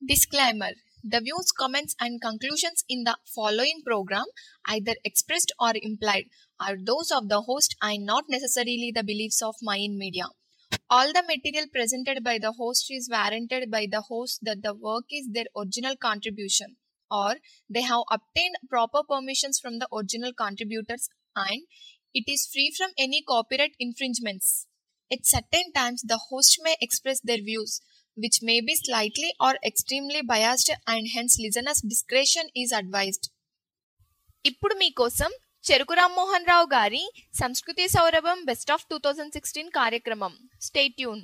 Disclaimer The views, comments, and conclusions in the following program, either expressed or implied, are those of the host and not necessarily the beliefs of Mayan Media. All the material presented by the host is warranted by the host that the work is their original contribution or they have obtained proper permissions from the original contributors and it is free from any copyright infringements. At certain times, the host may express their views, which may be slightly or extremely biased, and hence listeners' discretion is advised. ఇప్పుడు మీకోసం చెరుకు రామ్మోహన్ రావు గారి సంస్కృతి సౌరభం best of two thousand sixteen కార్యక్రమం stay tuned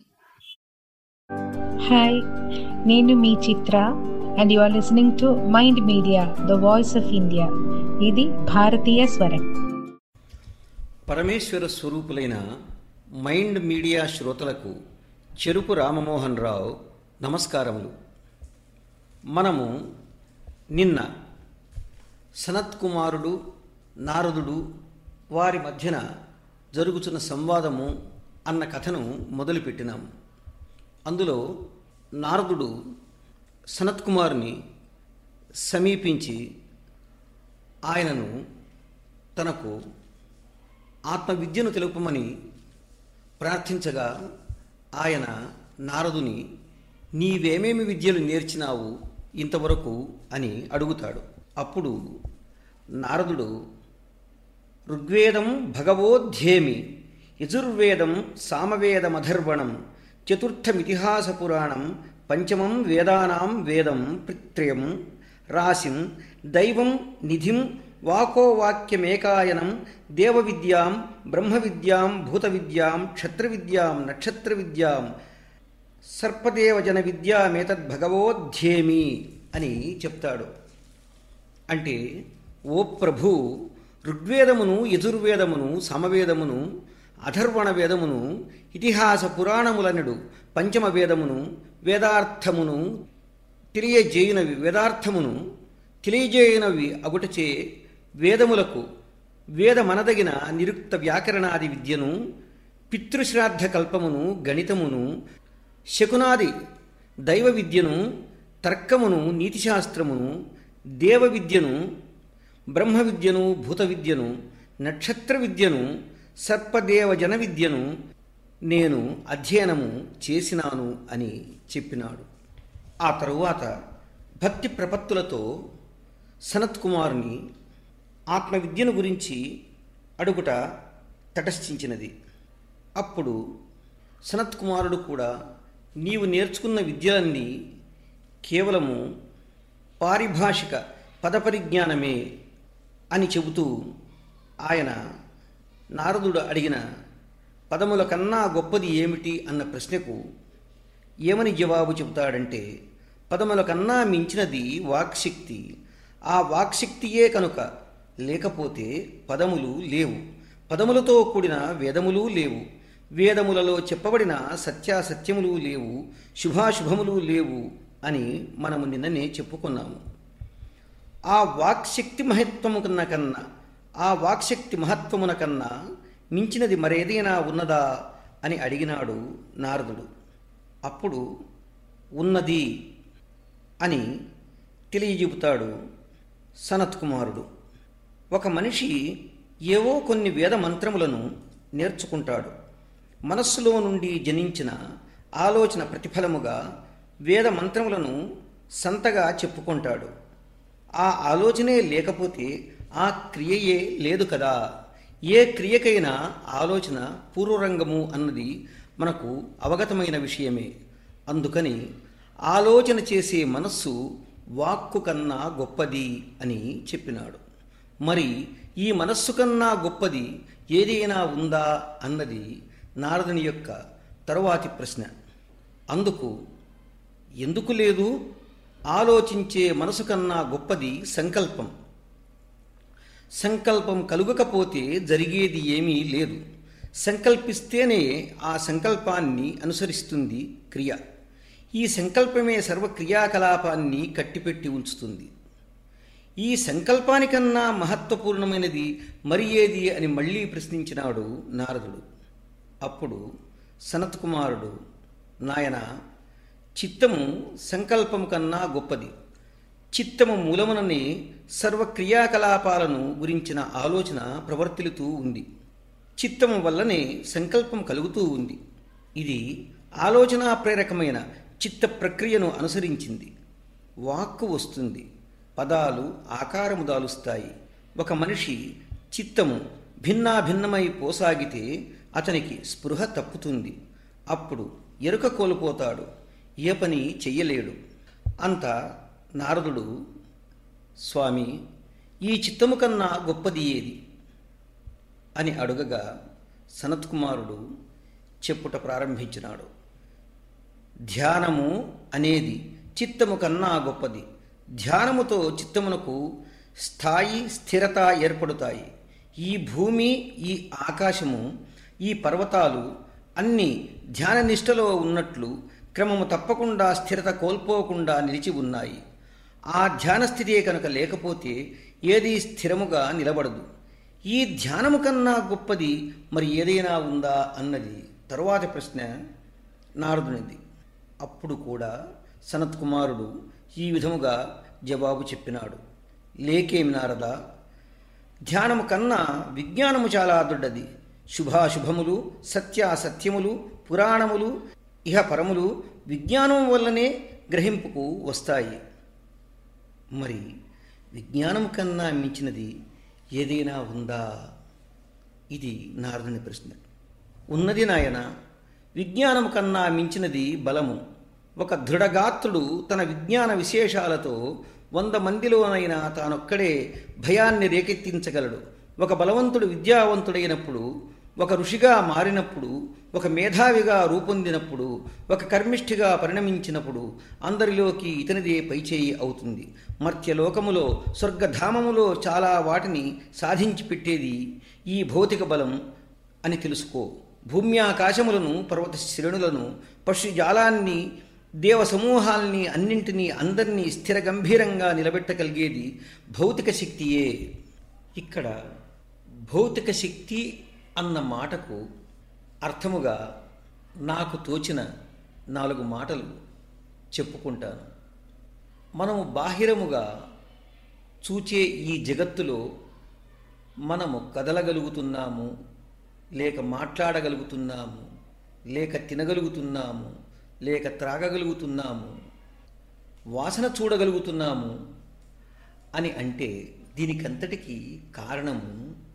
hi నేను మీ Chitra and you are listening to mind media the voice of India ఇది భారతీయ స్వరం పరమేశ్వర స్వరూపులైన మైండ్ మీడియా శ్రోతలకు చెరుకు రామమోహన్ రావు నమస్కారములు మనము నిన్న సనత్ కుమారుడు నారదుడు వారి మధ్యన జరుగుతున్న సంవాదము అన్న కథను మొదలుపెట్టినాము అందులో నారదుడు సనత్ కుమారుని సమీపించి ఆయనను తనకు ఆత్మవిద్యను తెలుపమని ప్రార్థించగా ఆయన నారదుని నీవేమేమి విద్యలు నేర్చినావు ఇంతవరకు అని అడుగుతాడు అప్పుడు నారదుడు ఋగ్వేదం భగవోధ్యేమి యజుర్వేదం సామవేదమధర్వణం చతుర్థమితిహాస పురాణం పంచమం వేదానాం వేదం పిత్రయం రాశిం దైవం నిధిం వాకో వాక్యమేకాయనం దేవవిద్యాం బ్రహ్మవిద్యాం భూతవిద్యాం క్షత్రవిద్యాం నక్షత్రవిద్యాం సర్పదేవజన విద్యామేతద్భగవోధ్యేమి అని చెప్తాడు అంటే ఓ ప్రభు ఋగ్వేదమును యజుర్వేదమును సమవేదమును అధర్వణ వేదమును ఇతిహాస పురాణములనడు పంచమ వేదమును వేదార్థమును తెలియజేయునవి వేదార్థమును తెలియజేయనవి అగుటచే వేదములకు వేదమనదగిన నిరుక్త వ్యాకరణాది విద్యను పితృశ్రాద్ధ కల్పమును గణితమును శకునాది దైవ విద్యను తర్కమును నీతిశాస్త్రమును దేవ విద్యను బ్రహ్మ విద్యను భూత విద్యను నక్షత్ర విద్యను సర్పదేవజన విద్యను నేను అధ్యయనము చేసినాను అని చెప్పినాడు ఆ తరువాత భక్తి ప్రపత్తులతో సనత్ కుమారుని ఆత్మవిద్యను గురించి అడుగుట తటస్థించినది అప్పుడు సనత్ కుమారుడు కూడా నీవు నేర్చుకున్న విద్యలన్నీ కేవలము పారిభాషిక పదపరిజ్ఞానమే అని చెబుతూ ఆయన నారదుడు అడిగిన పదముల కన్నా గొప్పది ఏమిటి అన్న ప్రశ్నకు ఏమని జవాబు చెబుతాడంటే పదముల కన్నా మించినది వాక్శక్తి ఆ వాక్శక్తియే కనుక లేకపోతే పదములు లేవు పదములతో కూడిన వేదములు లేవు వేదములలో చెప్పబడిన సత్యాసత్యములు లేవు శుభాశుభములు లేవు అని మనము నిన్ననే చెప్పుకున్నాము ఆ వాక్శక్తి మహత్వము కన్నా కన్నా ఆ వాక్శక్తి మహత్వమున కన్నా మించినది మరేదైనా ఉన్నదా అని అడిగినాడు నారదుడు అప్పుడు ఉన్నది అని తెలియజెబుతాడు సనత్ కుమారుడు ఒక మనిషి ఏవో కొన్ని వేద మంత్రములను నేర్చుకుంటాడు మనస్సులో నుండి జనించిన ఆలోచన ప్రతిఫలముగా వేద మంత్రములను సంతగా చెప్పుకుంటాడు ఆ ఆలోచనే లేకపోతే ఆ క్రియయే లేదు కదా ఏ క్రియకైనా ఆలోచన పూర్వరంగము అన్నది మనకు అవగతమైన విషయమే అందుకని ఆలోచన చేసే మనస్సు వాక్కు కన్నా గొప్పది అని చెప్పినాడు మరి ఈ మనస్సు కన్నా గొప్పది ఏదైనా ఉందా అన్నది నారదుని యొక్క తరువాతి ప్రశ్న అందుకు ఎందుకు లేదు ఆలోచించే మనసు కన్నా గొప్పది సంకల్పం సంకల్పం కలుగకపోతే జరిగేది ఏమీ లేదు సంకల్పిస్తేనే ఆ సంకల్పాన్ని అనుసరిస్తుంది క్రియ ఈ సంకల్పమే సర్వ క్రియాకలాపాన్ని కట్టిపెట్టి ఉంచుతుంది ఈ సంకల్పానికన్నా మహత్వపూర్ణమైనది మరి ఏది అని మళ్ళీ ప్రశ్నించినాడు నారదుడు అప్పుడు సనత్ కుమారుడు నాయన చిత్తము సంకల్పము కన్నా గొప్పది చిత్తము మూలముననే సర్వ క్రియాకలాపాలను గురించిన ఆలోచన ప్రవర్తిల్లుతూ ఉంది చిత్తము వల్లనే సంకల్పం కలుగుతూ ఉంది ఇది ఆలోచనా ప్రేరకమైన చిత్త ప్రక్రియను అనుసరించింది వాక్కు వస్తుంది పదాలు ఆకారము దాలుస్తాయి ఒక మనిషి చిత్తము భిన్నాభిన్నమై పోసాగితే అతనికి స్పృహ తప్పుతుంది అప్పుడు ఎరుక కోల్పోతాడు ఏ పని చెయ్యలేడు అంత నారదుడు స్వామి ఈ చిత్తము కన్నా గొప్పది ఏది అని అడుగగా సనత్కుమారుడు చెప్పుట ప్రారంభించినాడు ధ్యానము అనేది చిత్తము కన్నా గొప్పది ధ్యానముతో చిత్తమునకు స్థాయి స్థిరత ఏర్పడుతాయి ఈ భూమి ఈ ఆకాశము ఈ పర్వతాలు అన్నీ ధ్యాన నిష్టలో ఉన్నట్లు క్రమము తప్పకుండా స్థిరత కోల్పోకుండా నిలిచి ఉన్నాయి ఆ ధ్యాన స్థితే కనుక లేకపోతే ఏది స్థిరముగా నిలబడదు ఈ ధ్యానము కన్నా గొప్పది మరి ఏదైనా ఉందా అన్నది తరువాతి ప్రశ్న నారదునిది అప్పుడు కూడా సనత్ కుమారుడు ఈ విధముగా జవాబు చెప్పినాడు లేకేమి నారద ధ్యానము కన్నా విజ్ఞానము చాలా దొడ్డది శుభాశుభములు సత్యాసత్యములు పురాణములు ఇహ పరములు విజ్ఞానం వల్లనే గ్రహింపుకు వస్తాయి మరి విజ్ఞానం కన్నా మించినది ఏదైనా ఉందా ఇది నారదుని ప్రశ్న ఉన్నది నాయన విజ్ఞానం కన్నా మించినది బలము ఒక దృఢగాత్రుడు తన విజ్ఞాన విశేషాలతో వంద మందిలోనైనా తానొక్కడే భయాన్ని రేకెత్తించగలడు ఒక బలవంతుడు విద్యావంతుడైనప్పుడు ఒక ఋషిగా మారినప్పుడు ఒక మేధావిగా రూపొందినప్పుడు ఒక కర్మిష్ఠిగా పరిణమించినప్పుడు అందరిలోకి ఇతనిదే పైచేయి అవుతుంది మర్త్యలోకములో స్వర్గధామములో చాలా వాటిని సాధించి పెట్టేది ఈ భౌతిక బలం అని తెలుసుకో భూమ్యాకాశములను పర్వత శ్రేణులను పశుజాలాన్ని దేవ సమూహాల్ని అన్నింటినీ అందరినీ స్థిర గంభీరంగా నిలబెట్టగలిగేది భౌతిక శక్తియే ఇక్కడ భౌతిక శక్తి అన్న మాటకు అర్థముగా నాకు తోచిన నాలుగు మాటలు చెప్పుకుంటాను మనము బాహిరముగా చూచే ఈ జగత్తులో మనము కదలగలుగుతున్నాము లేక మాట్లాడగలుగుతున్నాము లేక తినగలుగుతున్నాము లేక త్రాగగలుగుతున్నాము వాసన చూడగలుగుతున్నాము అని అంటే దీనికంతటికీ కారణము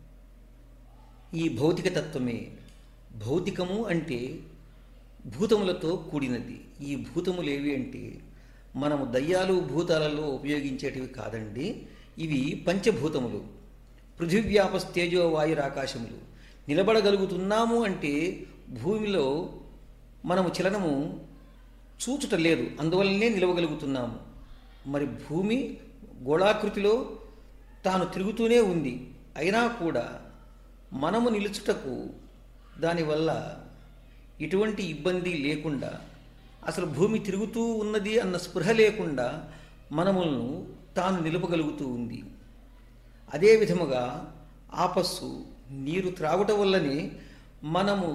ఈ భౌతిక తత్వమే భౌతికము అంటే భూతములతో కూడినది ఈ భూతములు ఏవి అంటే మనము దయ్యాలు భూతాలలో ఉపయోగించేటివి కాదండి ఇవి పంచభూతములు పృథివ్యాపస్తేజో వాయురాకాశములు నిలబడగలుగుతున్నాము అంటే భూమిలో మనము చలనము చూచుట లేదు అందువల్లనే నిలవగలుగుతున్నాము మరి భూమి గోళాకృతిలో తాను తిరుగుతూనే ఉంది అయినా కూడా మనము నిలుచుటకు దానివల్ల ఎటువంటి ఇబ్బంది లేకుండా అసలు భూమి తిరుగుతూ ఉన్నది అన్న స్పృహ లేకుండా మనములను తాను నిలుపగలుగుతూ ఉంది అదే విధముగా ఆపస్సు నీరు త్రాగుట వల్లనే మనము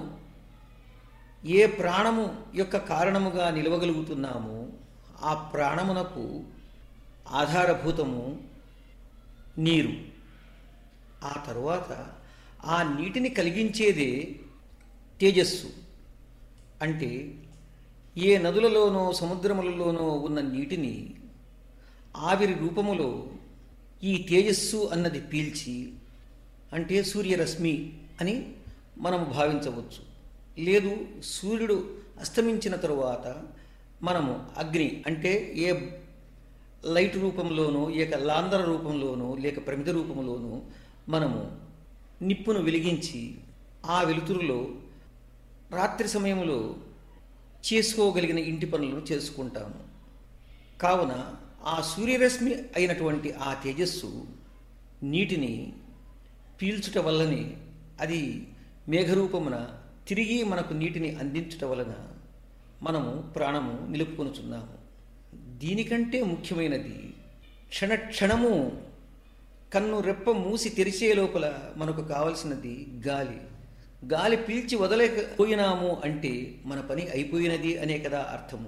ఏ ప్రాణము యొక్క కారణముగా నిలవగలుగుతున్నామో ఆ ప్రాణమునకు ఆధారభూతము నీరు ఆ తరువాత ఆ నీటిని కలిగించేదే తేజస్సు అంటే ఏ నదులలోనో సముద్రములలోనో ఉన్న నీటిని ఆవిరి రూపములో ఈ తేజస్సు అన్నది పీల్చి అంటే సూర్యరశ్మి అని మనము భావించవచ్చు లేదు సూర్యుడు అస్తమించిన తరువాత మనము అగ్ని అంటే ఏ లైట్ రూపంలోనో లేక లాందర రూపంలోనో లేక ప్రమిద రూపంలోనో మనము నిప్పును వెలిగించి ఆ వెలుతురులో రాత్రి సమయంలో చేసుకోగలిగిన ఇంటి పనులను చేసుకుంటాము కావున ఆ సూర్యరశ్మి అయినటువంటి ఆ తేజస్సు నీటిని పీల్చుట వల్లనే అది మేఘరూపమున తిరిగి మనకు నీటిని అందించుట వలన మనము ప్రాణము నిలుపుకొనుచున్నాము దీనికంటే ముఖ్యమైనది క్షణక్షణము కన్ను రెప్ప మూసి తెరిచే లోపల మనకు కావలసినది గాలి గాలి పీల్చి వదలేకపోయినాము అంటే మన పని అయిపోయినది అనే కదా అర్థము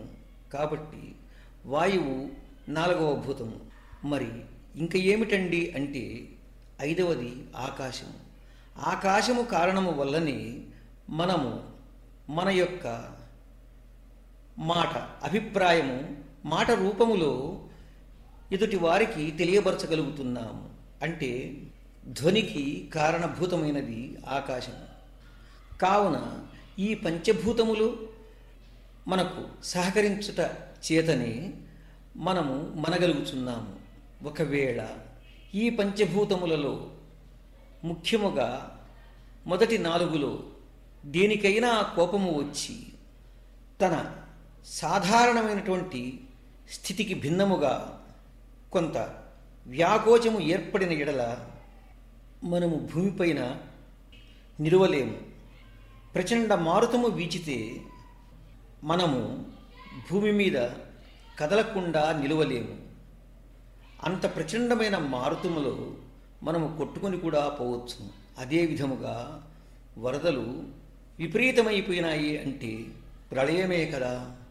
కాబట్టి వాయువు నాలుగవ భూతము మరి ఇంకా ఏమిటండి అంటే ఐదవది ఆకాశము ఆకాశము కారణము వల్లనే మనము మన యొక్క మాట అభిప్రాయము మాట రూపములో ఎదుటి వారికి తెలియపరచగలుగుతున్నాము అంటే ధ్వనికి కారణభూతమైనది ఆకాశం కావున ఈ పంచభూతములు మనకు సహకరించుట చేతనే మనము మనగలుగుతున్నాము ఒకవేళ ఈ పంచభూతములలో ముఖ్యముగా మొదటి నాలుగులో దేనికైనా కోపము వచ్చి తన సాధారణమైనటువంటి స్థితికి భిన్నముగా కొంత వ్యాకోచము ఏర్పడిన ఎడల మనము భూమిపైన నిలవలేము ప్రచండ మారుతము వీచితే మనము భూమి మీద కదలకుండా నిలవలేము అంత ప్రచండమైన మారుతములో మనము కొట్టుకొని కూడా పోవచ్చు అదే విధముగా వరదలు విపరీతమైపోయినాయి అంటే ప్రళయమే కదా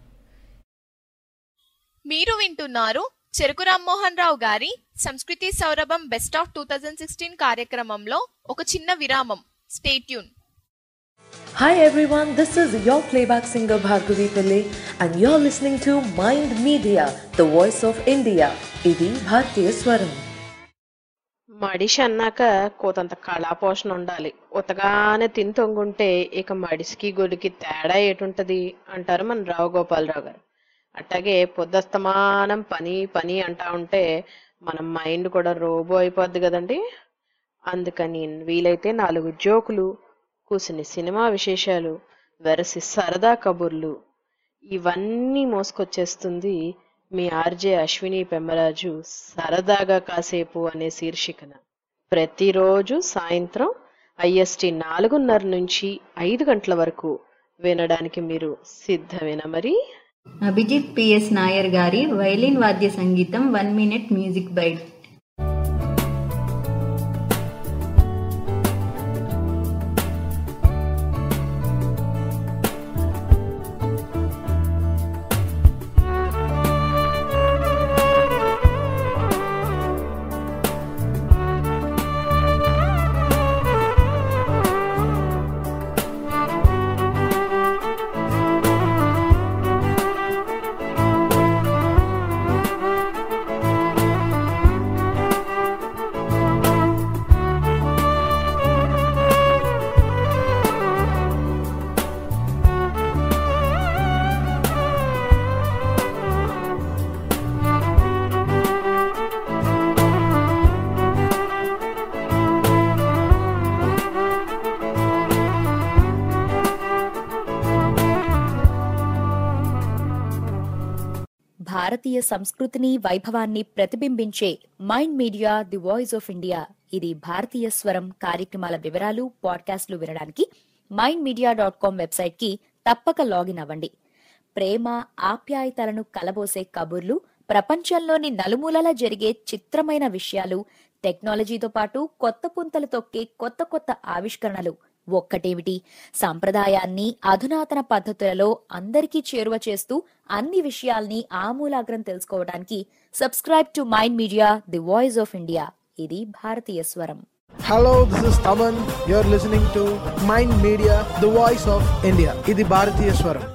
మీరు వింటున్నారు చెరుకు రామ్మోహన్ రావు గారి సంస్కృతి సౌరభం best of two thousand sixteen కార్యక్రమంలో ఒక చిన్న విరామం stay tuned Hi everyone, this is your playback singer Bhargavi Pillai and you're listening to Mind Media, the voice of India. ఇది భారతీయ స్వరం మడిషి అన్నాక కోతంత కళాపోషణ ఉండాలి ఉతగానే తిని తొంగుంటే ఇక మడిసికి గొడికి తేడా ఏటుంటది అంటారు మన రావు గోపాలరావు గారు అట్లాగే పొద్దస్తమానం పని పని అంటా ఉంటే మన మైండ్ కూడా రోబో అయిపోద్ది కదండి అందుకని వీలైతే నాలుగు జోకులు కూసిని సినిమా విశేషాలు వెరసి సరదా కబుర్లు ఇవన్నీ మోసుకొచ్చేస్తుంది మీ ఆర్జే అశ్విని పెమ్మరాజు సరదాగా కాసేపు అనే శీర్షికన ప్రతిరోజు సాయంత్రం ఐఎస్టి నాలుగున్నర నుంచి ఐదు గంటల వరకు వినడానికి మీరు సిద్ధమేనా మరి అభిజిత్ పిఎస్ నాయర్ గారి వైలిన్ వాద్య సంగీతం వన్ మినిట్ మ్యూజిక్ బైట్ భారతీయ సంస్కృతిని వైభవాన్ని ప్రతిబింబించే Mind media the voice of India ఇది భారతీయ స్వరం కార్యక్రమాల వివరాలు పాడ్కాస్ట్లు వినడానికి Mind Media dot com website కి తప్పక లాగిన్ అవ్వండి ప్రేమ ఆప్యాయతలను కలబోసే కబుర్లు ప్రపంచంలోని నలుమూలలా జరిగే చిత్రమైన విషయాలు టెక్నాలజీతో పాటు కొత్త పుంతలు తొక్కే కొత్త కొత్త ఆవిష్కరణలు ఒక్కటేమిటి సాంప్రదాయాన్ని అధునాతన పద్ధతులలో అందరికీ చేరువ చేస్తూ అన్ని విషయాల్ని ఆమూలాగ్రం తెలుసుకోవడానికి subscribe to mind media the voice of India ఇది భారతీయ స్వరం Hello, this is Taman. You're listening to Mind Media, the voice of India. ఇది భారతీయ స్వరం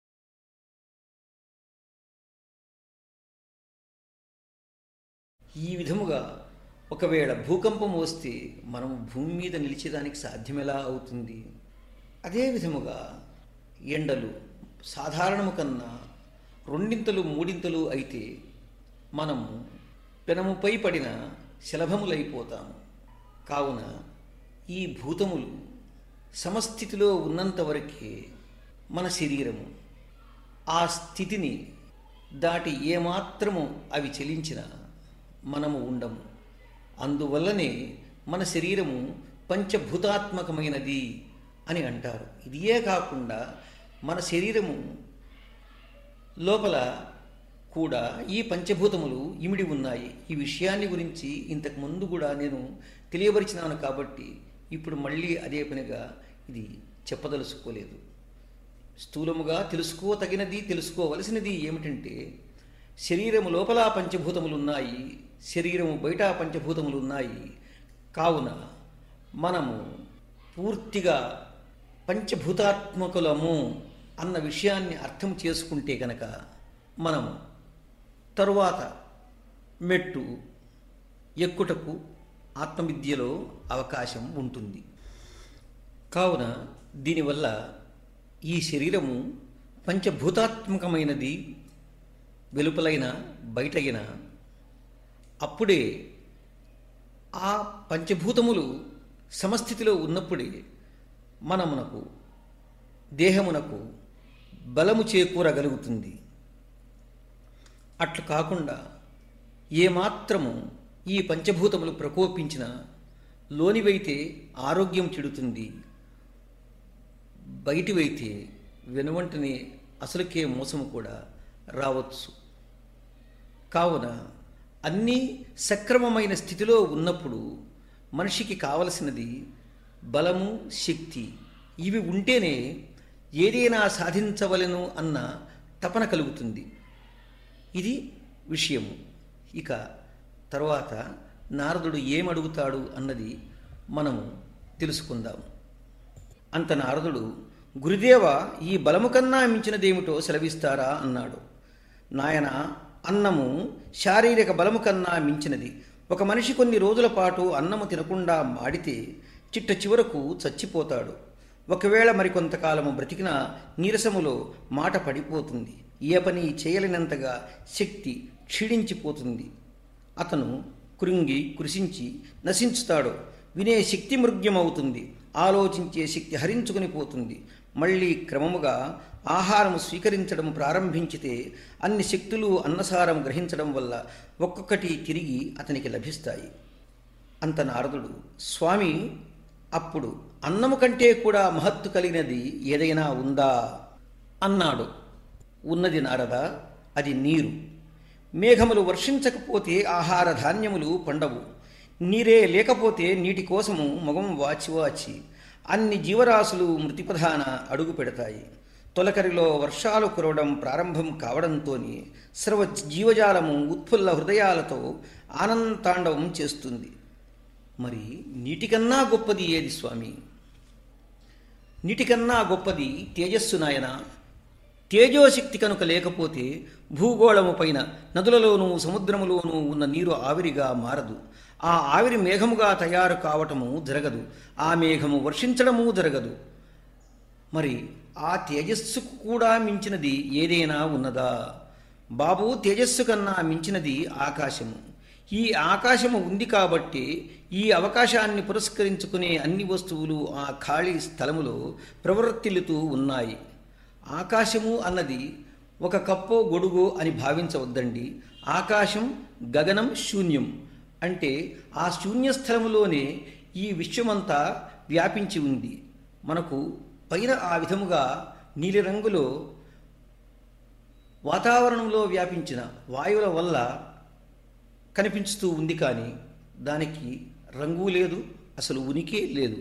ఈ విధముగా ఒకవేళ భూకంపం వస్తే మనం భూమి మీద నిలిచేదానికి సాధ్యమెలా అవుతుంది అదే విధముగా ఎండలు సాధారణము కన్నా రెండింతలు మూడింతలు అయితే మనము పెనముపై పడిన శలభములైపోతాము కావున ఈ భూతములు సమస్థితిలో ఉన్నంత వరకే మన శరీరము ఆ స్థితిని దాటి ఏమాత్రము అవి చెలించినా మనము ఉండము అందువల్లనే మన శరీరము పంచభూతాత్మకమైనది అని అంటారు ఇదియే కాకుండా మన శరీరము లోపల కూడా ఈ పంచభూతములు ఇమిడి ఉన్నాయి ఈ విషయాన్ని గురించి ఇంతకు ముందు కూడా నేను తెలియపరిచినాను కాబట్టి ఇప్పుడు మళ్ళీ అదే పనిగా ఇది చెప్పదలుచుకోలేదు స్థూలముగా తెలుసుకోతగినది తెలుసుకోవలసినది ఏమిటంటే శరీరము లోపల పంచభూతములు ఉన్నాయి శరీరము బయట పంచభూతములు ఉన్నాయి కావున మనము పూర్తిగా పంచభూతాత్మకులము అన్న విషయాన్ని అర్థం చేసుకుంటే గనక మనము తరువాత మెట్టు ఎక్కుటకు ఆత్మవిద్యలో అవకాశం ఉంటుంది కావున దీనివల్ల ఈ శరీరము పంచభూతాత్మకమైనది వెలుపలైన బయటైన అప్పుడే ఆ పంచభూతములు సమస్థితిలో ఉన్నప్పుడే మనమునకు దేహమునకు బలము చేకూరగలుగుతుంది అట్లు కాకుండా ఏమాత్రము ఈ పంచభూతములు ప్రకోపించిన లోనివైతే ఆరోగ్యం చెడుతుంది బయటివైతే వెనువంటనే అసలుకే మోసము కూడా రావచ్చు కావున అన్నీ సక్రమమైన స్థితిలో ఉన్నప్పుడు మనిషికి కావలసినది బలము శక్తి ఇవి ఉంటేనే ఏదైనా సాధించవలను అన్న తపన కలుగుతుంది ఇది విషయము ఇక తర్వాత నారదుడు ఏమడుగుతాడు అన్నది మనము తెలుసుకుందాం అంత నారదుడు గురుదేవ ఈ బలము కన్నా మించినదేమిటో సెలవిస్తారా అన్నాడు నాయన అన్నము శారీరక బలము కన్నా మించినది ఒక మనిషి కొన్ని రోజుల పాటు అన్నము తినకుండా మాడితే చిట్ట చివరకు చచ్చిపోతాడు ఒకవేళ మరికొంతకాలము బ్రతికిన నీరసములో మాట పడిపోతుంది ఏ పని చేయలేనంతగా శక్తి క్షీణించిపోతుంది అతను కృంగి కృషించి నశించుతాడు వినే శక్తి మృగ్యమవుతుంది ఆలోచించే శక్తి హరించుకుని పోతుంది మళ్ళీ క్రమముగా ఆహారం స్వీకరించడం ప్రారంభించితే అన్ని శక్తులు అన్నసారం గ్రహించడం వల్ల ఒక్కొక్కటి తిరిగి అతనికి లభిస్తాయి అంత నారదుడు స్వామి అప్పుడు అన్నము కంటే కూడా మహత్తు కలిగినది ఏదైనా ఉందా అన్నాడు ఉన్నది నారద అది నీరు మేఘములు వర్షించకపోతే ఆహార ధాన్యములు పండవు నీరే లేకపోతే నీటి కోసము మొగం వాచి వాచి అన్ని జీవరాశులు మృతిపధాన అడుగు పెడతాయి తొలకరిలో వర్షాలు కురవడం ప్రారంభం కావడంతోనే సర్వ జీవజాలము ఉత్ఫుల్ల హృదయాలతో ఆనంతాండవం చేస్తుంది మరి నీటికన్నా గొప్పది ఏది స్వామి నీటికన్నా గొప్పది తేజస్సు నాయన తేజోశక్తి కనుక లేకపోతే భూగోళము పైన నదులలోనూ సముద్రములోనూ ఉన్న నీరు ఆవిరిగా మారదు ఆ ఆవిరి మేఘముగా తయారు కావటము జరగదు ఆ మేఘము వర్షించడము జరగదు మరి ఆ తేజస్సుకు కూడా మించినది ఏదైనా ఉన్నదా బాబు తేజస్సు కన్నా మించినది ఆకాశము ఈ ఆకాశము ఉంది కాబట్టి ఈ అవకాశాన్ని పురస్కరించుకునే అన్ని వస్తువులు ఆ ఖాళీ స్థలములో ప్రవర్తిల్లుతూ ఉన్నాయి ఆకాశము అన్నది ఒక కప్పో గొడుగో అని భావించవద్దండి ఆకాశం గగనం శూన్యం అంటే ఆ శూన్య స్థలములోనే ఈ విశ్వమంతా వ్యాపించి ఉంది మనకు పైన ఆ విధముగా నీలిరంగులో వాతావరణంలో వ్యాపించిన వాయువుల వల్ల కనిపించుతూ ఉంది కానీ దానికి రంగు లేదు అసలు ఉనికి లేదు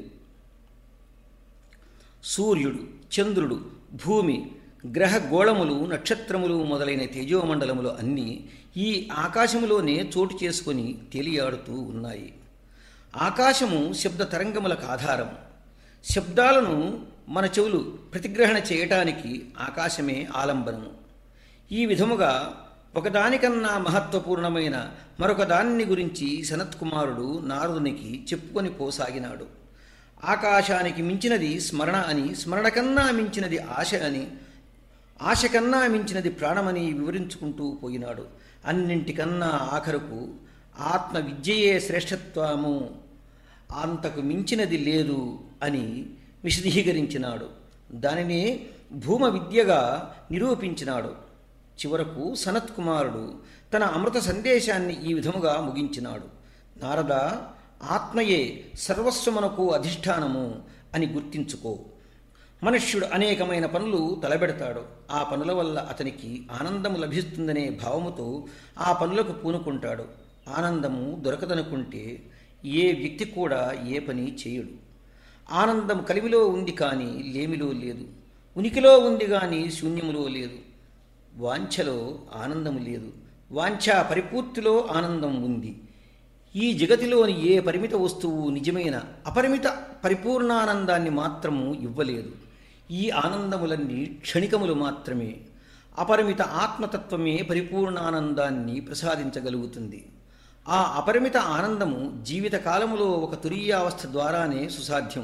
సూర్యుడు చంద్రుడు భూమి గ్రహ గోళములు నక్షత్రములు మొదలైన తేజోమండలములు అన్నీ ఈ ఆకాశములోనే చోటు చేసుకొని తేలియాడుతూ ఉన్నాయి ఆకాశము శబ్ద తరంగములకు ఆధారం శబ్దాలను మన చెవులు ప్రతిగ్రహణ చేయటానికి ఆకాశమే ఆలంబనము ఈ విధముగా ఒకదానికన్నా మహత్వపూర్ణమైన మరొక దాన్ని గురించి సనత్కుమారుడు నారదునికి చెప్పుకొని పోసాగినాడు ఆకాశానికి మించినది స్మరణ అని స్మరణ కన్నా మించినది ఆశ అని ఆశ కన్నా మించినది ప్రాణమని వివరించుకుంటూ పోయినాడు అన్నింటికన్నా ఆఖరుకు ఆత్మ విద్యయే శ్రేష్ఠత్వము అంతకు మించినది లేదు అని విశదీకరించినాడు దానినే భూమ విద్యగా నిరూపించినాడు చివరకు సనత్కుమారుడు తన అమృత సందేశాన్ని ఈ విధముగా ముగించినాడు నారద ఆత్మయే సర్వస్వమునకు అధిష్టానము అని గుర్తించుకో మనుష్యుడు అనేకమైన పనులు తలబెడతాడు ఆ పనుల వల్ల అతనికి ఆనందము లభిస్తుందనే భావముతో ఆ పనులకు పూనుకుంటాడు ఆనందము దొరకదనుకుంటే ఏ వ్యక్తి కూడా ఏ పని చేయడు ఆనందం కలిమిలో ఉంది కానీ లేమిలో లేదు ఉనికిలో ఉంది కానీ శూన్యములో లేదు వాంఛలో ఆనందము లేదు వాంఛ పరిపూర్తిలో ఆనందం ఉంది ఈ జగతిలోని ఏ పరిమిత వస్తువు నిజమైన అపరిమిత పరిపూర్ణానందాన్ని మాత్రము ఇవ్వలేదు ఈ ఆనందములన్నీ క్షణికములు మాత్రమే అపరిమిత ఆత్మతత్వమే పరిపూర్ణానందాన్ని ప్రసాదించగలుగుతుంది ఆ అపరిమిత ఆనందము జీవితకాలములో ఒక తురీయావస్థ ద్వారానే సుసాధ్యం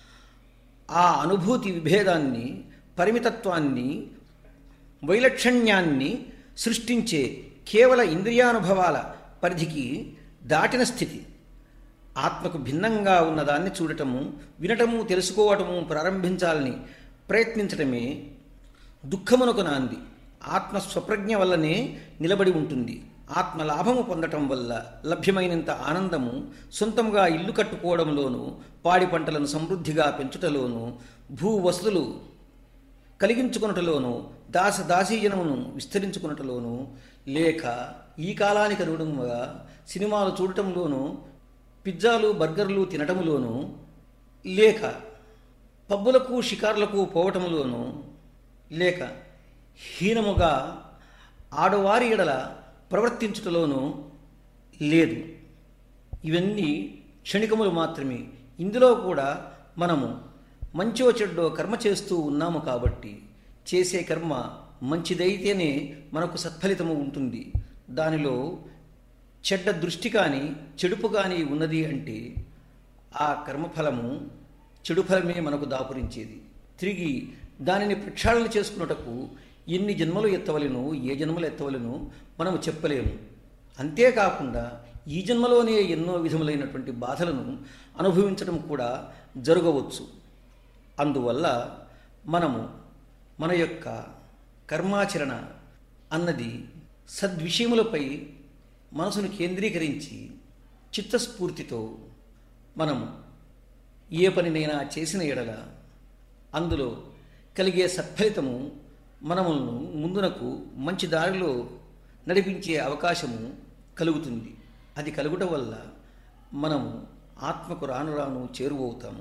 ఆ అనుభూతి విభేదాన్ని పరిమితత్వాన్ని వైలక్షణ్యాన్ని సృష్టించే కేవల ఇంద్రియానుభవాల పరిధికి దాటిన స్థితి ఆత్మకు భిన్నంగా ఉన్నదాన్ని చూడటము వినటము తెలుసుకోవటము ప్రారంభించాలని ప్రయత్నించటమే దుఃఖమునకు నాంది ఆత్మ స్వప్రజ్ఞ వల్లనే నిలబడి ఉంటుంది ఆత్మ లాభము పొందటం వల్ల లభ్యమైనంత ఆనందము సొంతంగా ఇల్లు కట్టుకోవడంలోనూ పాడి పంటలను సమృద్ధిగా పెంచుటలోనూ భూ వసతులు కలిగించుకున్నటలోనూ దాస దాసీజనమును విస్తరించుకున్నటలోనూ లేక ఈ కాలానికి అనుగుణంగా సినిమాలు చూడటంలోనూ పిజ్జాలు బర్గర్లు తినటములోనూ లేక పబ్బులకు షికార్లకు పోవటములోనూ లేక హీనముగా ఆడవారి ఎడల ప్రవర్తించుటలోనూ లేదు ఇవన్నీ క్షణికములు మాత్రమే ఇందులో కూడా మనము మంచో చెడ్డో కర్మ చేస్తూ ఉన్నాము కాబట్టి చేసే కర్మ మంచిదైతేనే మనకు సత్ఫలితము ఉంటుంది దానిలో చెడ్డ దృష్టి కానీ చెడుపు కానీ ఉన్నది అంటే ఆ కర్మఫలము చెడు ఫలమే మనకు దాపురించేది తిరిగి దానిని ప్రక్షాళన చేసుకున్నటకు ఎన్ని జన్మలు ఎత్తవలెను ఏ జన్మలు ఎత్తవలెను మనము చెప్పలేము అంతేకాకుండా ఈ జన్మలోనే ఎన్నో విధములైనటువంటి బాధలను అనుభవించడం కూడా జరగవచ్చు అందువల్ల మనము మన యొక్క కర్మాచరణ అన్నది సద్విషయములపై మనసును కేంద్రీకరించి చిత్తస్ఫూర్తితో మనము ఏ పనినైనా చేసిన ఎడల అందులో కలిగే సత్ఫలితము మనములను ముందునకు మంచి దారిలో నడిపించే అవకాశము కలుగుతుంది అది కలుగుట వల్ల మనము ఆత్మకు రాను రాను చేరువవుతాము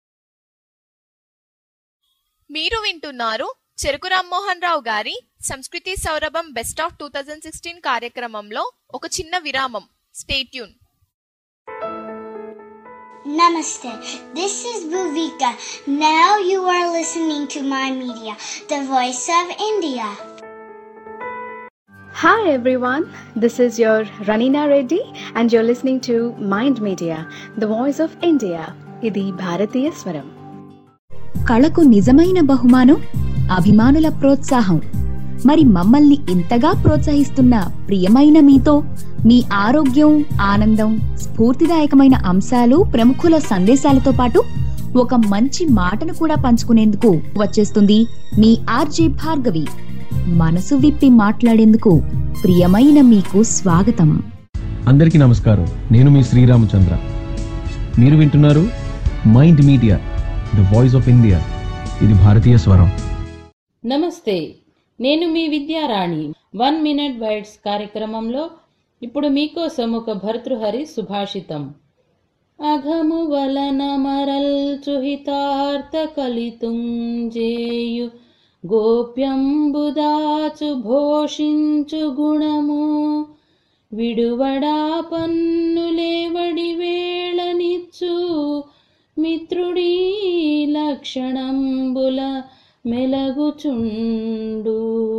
మీరు వింటున్నారు చెరుకు రామ్మోహన్ రావు గారి సంస్కృతి సౌరభం best of two thousand sixteen కార్యక్రమంలో ఒక చిన్న విరామం stay tuned Namaste. This is Bhuvika. Now you are listening to my media, the voice of India. Hi everyone, this is your Ranina Reddy and you're listening to Mind Media, the voice of India. ఇది భారతీయ స్వరం కళకు నిజమైన బహుమానం అభిమానుల ప్రోత్సాహం మరి మమ్మల్ని ఇంతగా ప్రోత్సహిస్తున్న ప్రియమైన మీతో మీ ఆరోగ్యం ఆనందం స్ఫూర్తిదాయకమైన అంశాలు ప్రముఖుల సందేశాలతో పాటు ఒక మంచి మాటను కూడా పంచుకునేందుకు వచ్చేస్తుంది మీ ఆర్జే భార్గవి మనసు విప్పి మాట్లాడేందుకు ప్రియమైన మీకు స్వాగతం అందరికీ నమస్కారం నేను మీ శ్రీరామచంద్ర మీరు వింటున్నారు mind media the voice of India ఇది భారతీయ స్వరం నమస్తే నేను మీ విద్యారాణి వన్ మినిట్ బైట్స్ కార్యక్రమంలో ఇప్పుడు మీకోసం ఒక భర్తృహరి సుభాషితం అఘము వలన మరల్చుహితార్థ కలితుంజేయు గోప్యంబుదాచు భోషించు గుణము విడువడా పన్నులేవడి వేళనిచ్చు మిత్రుడీ లక్షణంబుల మెలగుచుండు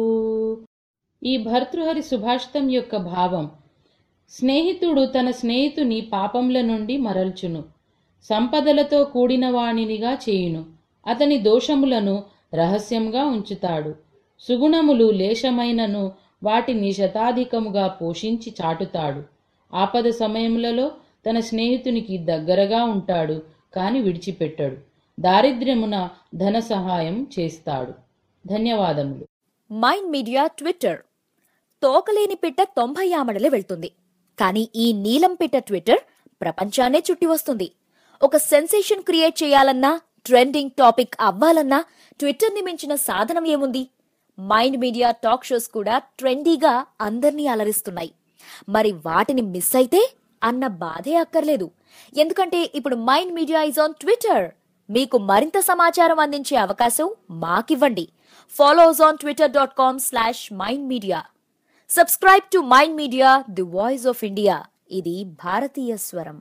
ఈ భర్తృహరి సుభాషితం యొక్క భావం స్నేహితుడు తన స్నేహితుని పాపంల నుండి మరల్చును సంపదలతో కూడిన వాణినిగా చేయును అతని దోషములను రహస్యంగా ఉంచుతాడు సుగుణములు లేశమైనను వాటిని శతాధికముగా పోషించి చాటుతాడు ఆపద సమయములలో తన స్నేహితునికి దగ్గరగా ఉంటాడు కాని విడిచిపెట్టడు దారిద్ర్యమున ధన సహాయం చేస్తాడు ధన్యవాదములు మైండ్ మీడియా ట్విట్టర్ తోకలేని పిట్ట తొంభై ఆమడలే వెళ్తుంది కానీ ఈ నీలం పిట్ట ట్విట్టర్ ప్రపంచాన్నే చుట్టి వస్తుంది ఒక సెన్సేషన్ క్రియేట్ చేయాలన్నా ట్రెండింగ్ టాపిక్ అవ్వాలన్నా ట్విట్టర్ని మించిన సాధనం ఏముంది మైండ్ మీడియా టాక్ షోస్ కూడా ట్రెండీగా అందర్నీ అలరిస్తున్నాయి మరి వాటిని మిస్ అయితే అన్న బాధే అక్కర్లేదు ఎందుకంటే ఇప్పుడు Mind Media is on Twitter మీకు మరింత సమాచారం అందించే అవకాశం మాకివ్వండి follow us on Twitter dot com slash Mind Media subscribe to mind media the voice of India ఇది భారతీయ స్వరం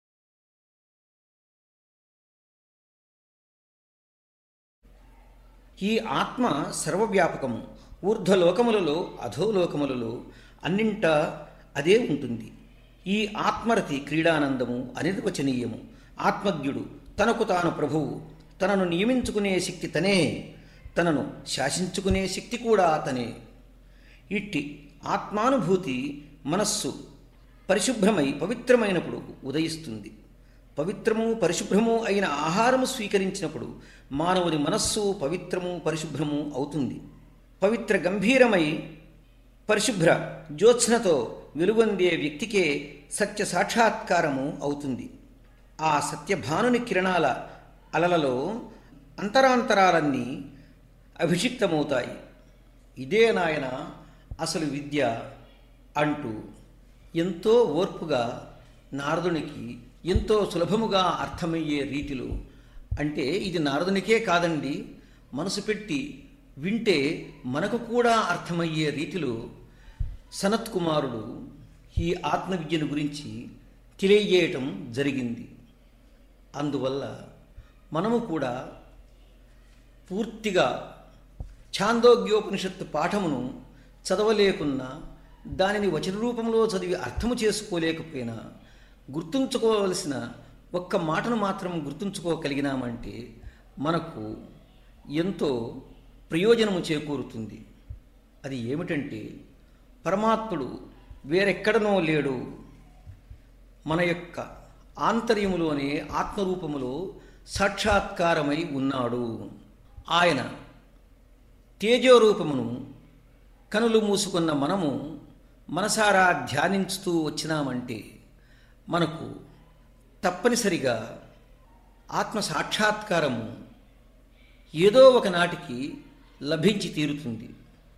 ఈ ఆత్మ సర్వవ్యాపకము ఊర్ధ్వలోకములలో అధోలోకములలో అన్నింటా అదే ఉంటుంది ఈ ఆత్మరతి క్రీడానందము అనిర్వచనీయము ఆత్మజ్ఞుడు తనకు తాను ప్రభువు తనను నియమించుకునే శక్తి తనే తనను శాసించుకునే శక్తి కూడా తనే ఇట్టి ఆత్మానుభూతి మనస్సు పరిశుభ్రమై పవిత్రమైనప్పుడు ఉదయిస్తుంది పవిత్రము పరిశుభ్రము అయిన ఆహారము స్వీకరించినప్పుడు మానవుని మనస్సు పవిత్రము పరిశుభ్రము అవుతుంది పవిత్ర గంభీరమై పరిశుభ్ర జ్యోత్స్నతో వెలుగొందే వ్యక్తికే సత్య సాక్షాత్కారము అవుతుంది ఆ సత్యభానుని కిరణాల అలలలో అంతరాంతరాలన్నీ అభిషిక్తమవుతాయి ఇదే నాయన అసలు విద్య అంటూ ఎంతో ఓర్పుగా నారదునికి ఎంతో సులభముగా అర్థమయ్యే రీతిలో అంటే ఇది నారదునికే కాదండి మనసు పెట్టి వింటే మనకు కూడా అర్థమయ్యే రీతిలో సనత్ కుమారుడు ఈ ఆత్మవిద్యను గురించి తెలియజేయటం జరిగింది అందువల్ల మనము కూడా పూర్తిగా ఛాందోగ్యోపనిషత్తు పాఠమును చదవలేకున్నా దానిని వచన రూపంలో చదివి అర్థము చేసుకోలేకపోయినా గుర్తుంచుకోవలసిన ఒక్క మాటను మాత్రం గుర్తుంచుకోగలిగినామంటే మనకు ఎంతో ప్రయోజనము చేకూరుతుంది అది ఏమిటంటే పరమాత్ముడు వేరెక్కడనో లేడు మన యొక్క ఆంతర్యములోనే ఆత్మరూపములో సాక్షాత్కారమై ఉన్నాడు ఆయన తేజోరూపమును కనులు మూసుకున్న మనము మనసారా ధ్యానించుతూ వచ్చినామంటే మనకు తప్పనిసరిగా ఆత్మ సాక్షాత్కారము ఏదో ఒక నాటికి లభించి తీరుతుంది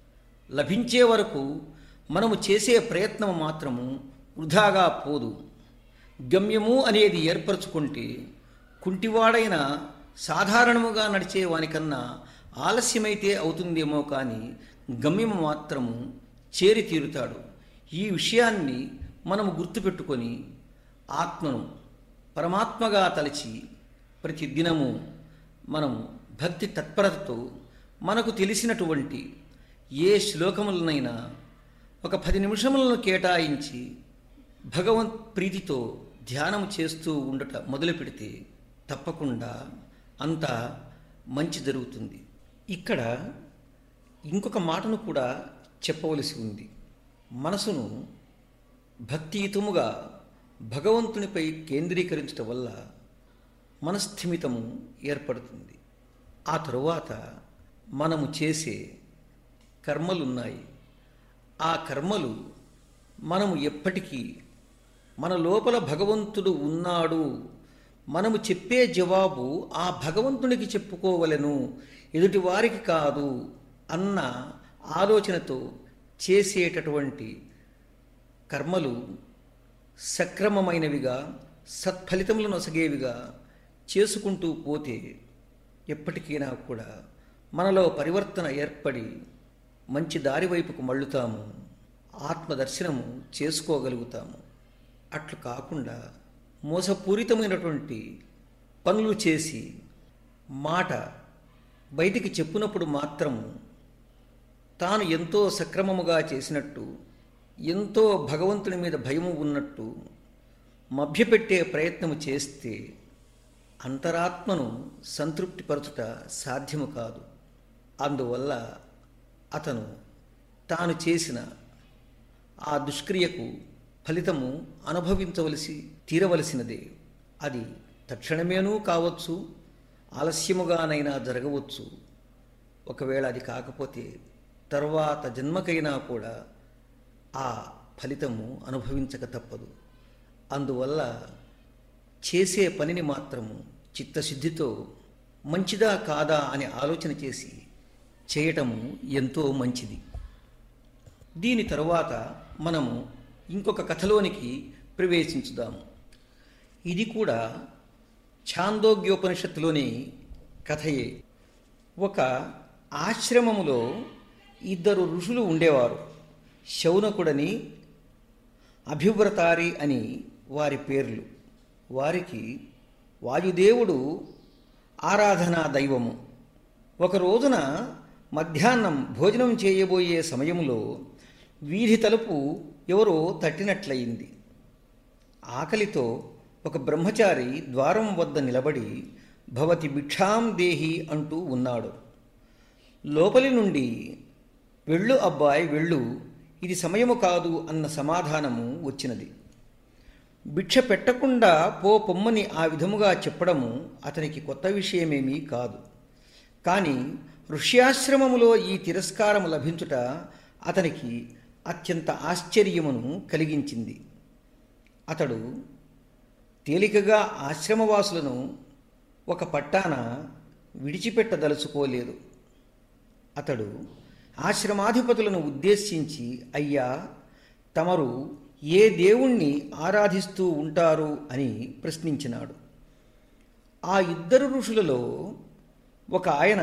లభించే వరకు మనము చేసే ప్రయత్నం మాత్రము వృధాగా పోదు గమ్యము అనేది ఏర్పరచుకుంటే కుంటివాడైన సాధారణముగా నడిచే వానికన్నా ఆలస్యమైతే అవుతుందేమో కానీ గమ్యము మాత్రము చేరి తీరుతాడు ఈ విషయాన్ని మనము గుర్తుపెట్టుకొని ఆత్మను పరమాత్మగా తలచి ప్రతి దినము మనము భక్తి తత్పరతతో మనకు తెలిసినటువంటి ఏ శ్లోకములనైనా ఒక పది నిమిషములను కేటాయించి భగవత్ ప్రీతితో ధ్యానం చేస్తూ ఉండట మొదలు పెడితే తప్పకుండా అంత మంచి జరుగుతుంది ఇక్కడ ఇంకొక మాటను కూడా చెప్పవలసి ఉంది మనసును భక్తియుతముగా భగవంతునిపై కేంద్రీకరించటం వల్ల మనస్థిమితము ఏర్పడుతుంది ఆ తరువాత మనము చేసే కర్మలున్నాయి ఆ కర్మలు మనము ఎప్పటికీ మన లోపల భగవంతుడు ఉన్నాడు మనము చెప్పే జవాబు ఆ భగవంతునికి చెప్పుకోవలెను ఎదుటివారికి కాదు అన్న ఆలోచనతో చేసేటటువంటి కర్మలు సక్రమమైనవిగా సత్ఫలితములను నొసగేవిగా చేసుకుంటూ పోతే ఎప్పటికైనా కూడా మనలో పరివర్తన ఏర్పడి మంచి దారి వైపుకు మళ్ళుతాము ఆత్మదర్శనము చేసుకోగలుగుతాము అట్లు కాకుండా మోసపూరితమైనటువంటి పనులు చేసి మాట బయటికి చెప్పునప్పుడు మాత్రము తాను ఎంతో సక్రమముగా చేసినట్టు ఎంతో భగవంతుని మీద భయము ఉన్నట్టు మభ్యపెట్టే ప్రయత్నము చేస్తే అంతరాత్మను సంతృప్తిపరచుట సాధ్యము కాదు అందువల్ల అతను తాను చేసిన ఆ దుష్క్రియకు ఫలితము అనుభవించవలసి తీరవలసినదే అది తక్షణమేనూ కావచ్చు ఆలస్యముగానైనా జరగవచ్చు ఒకవేళ అది కాకపోతే తర్వాత జన్మకైనా కూడా ఆ ఫలితము అనుభవించక తప్పదు అందువల్ల చేసే పనిని మాత్రము చిత్తశుద్ధితో మంచిదా కాదా అని ఆలోచన చేసి చేయటము ఎంతో మంచిది దీని తరువాత మనము ఇంకొక కథలోనికి ప్రవేశించుదాము ఇది కూడా ఛాందోగ్యోపనిషత్తులోని కథయే ఒక ఆశ్రమములో ఇద్దరు ఋషులు ఉండేవారు శౌనకుడని అభివ్రతారి అని వారి పేర్లు వారికి వాయుదేవుడు ఆరాధనా దైవము ఒక రోజున మధ్యాహ్నం భోజనం చేయబోయే సమయంలో వీధి తలుపు ఎవరో తట్టినట్లయింది ఆకలితో ఒక బ్రహ్మచారి ద్వారం వద్ద నిలబడి భవతి భిక్షాం దేహి అంటూ ఉన్నాడు లోపలి నుండి వెళ్ళు అబ్బాయి వెళ్ళు ఇది సమయము కాదు అన్న సమాధానము వచ్చినది భిక్ష పెట్టకుండా పో పొమ్మని ఆ విధముగా చెప్పడము అతనికి కొత్త విషయమేమీ కాదు కానీ ఋష్యాశ్రమములో ఈ తిరస్కారము లభించుట అతనికి అత్యంత ఆశ్చర్యమును కలిగించింది అతడు తేలికగా ఆశ్రమవాసులను ఒక పట్టాన విడిచిపెట్టదలుచుకోలేదు అతడు ఆశ్రమాధిపతులను ఉద్దేశించి అయ్యా తమరు ఏ దేవుణ్ణి ఆరాధిస్తూ ఉంటారు అని ప్రశ్నించినాడు ఆ ఇద్దరు ఋషులలో ఒక ఆయన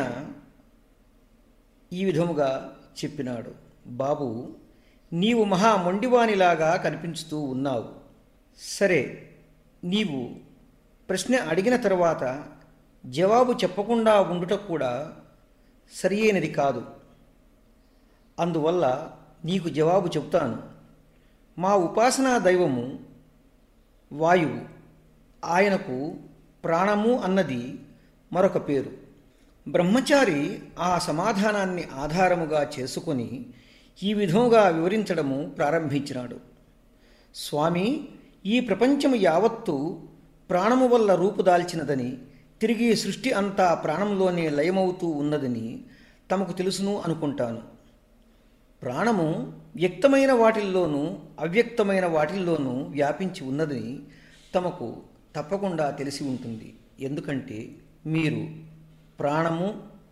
ఈ విధముగా చెప్పినాడు బాబు నీవు మహా మొండివానిలాగా కనిపించుతూ ఉన్నావు సరే నీవు ప్రశ్న అడిగిన తరువాత జవాబు చెప్పకుండా ఉండుట కూడా సరియైనది కాదు అందువల్ల నీకు జవాబు చెప్తాను మా ఉపాసనా దైవము వాయువు ఆయనకు ప్రాణము అన్నది మరొక పేరు బ్రహ్మచారి ఆ సమాధానాన్ని ఆధారముగా చేసుకొని ఈ విధముగా వివరించడము ప్రారంభించినాడు స్వామి ఈ ప్రపంచము యావత్తు ప్రాణము వల్ల రూపుదాల్చినదని తిరిగి సృష్టి అంతా ప్రాణంలోనే లయమవుతూ ఉన్నదని తమకు తెలుసును అనుకుంటాను ప్రాణము వ్యక్తమైన వాటిల్లోనూ అవ్యక్తమైన వాటిల్లోనూ వ్యాపించి ఉన్నదని తమకు తప్పకుండా తెలిసి ఉంటుంది ఎందుకంటే మీరు ప్రాణము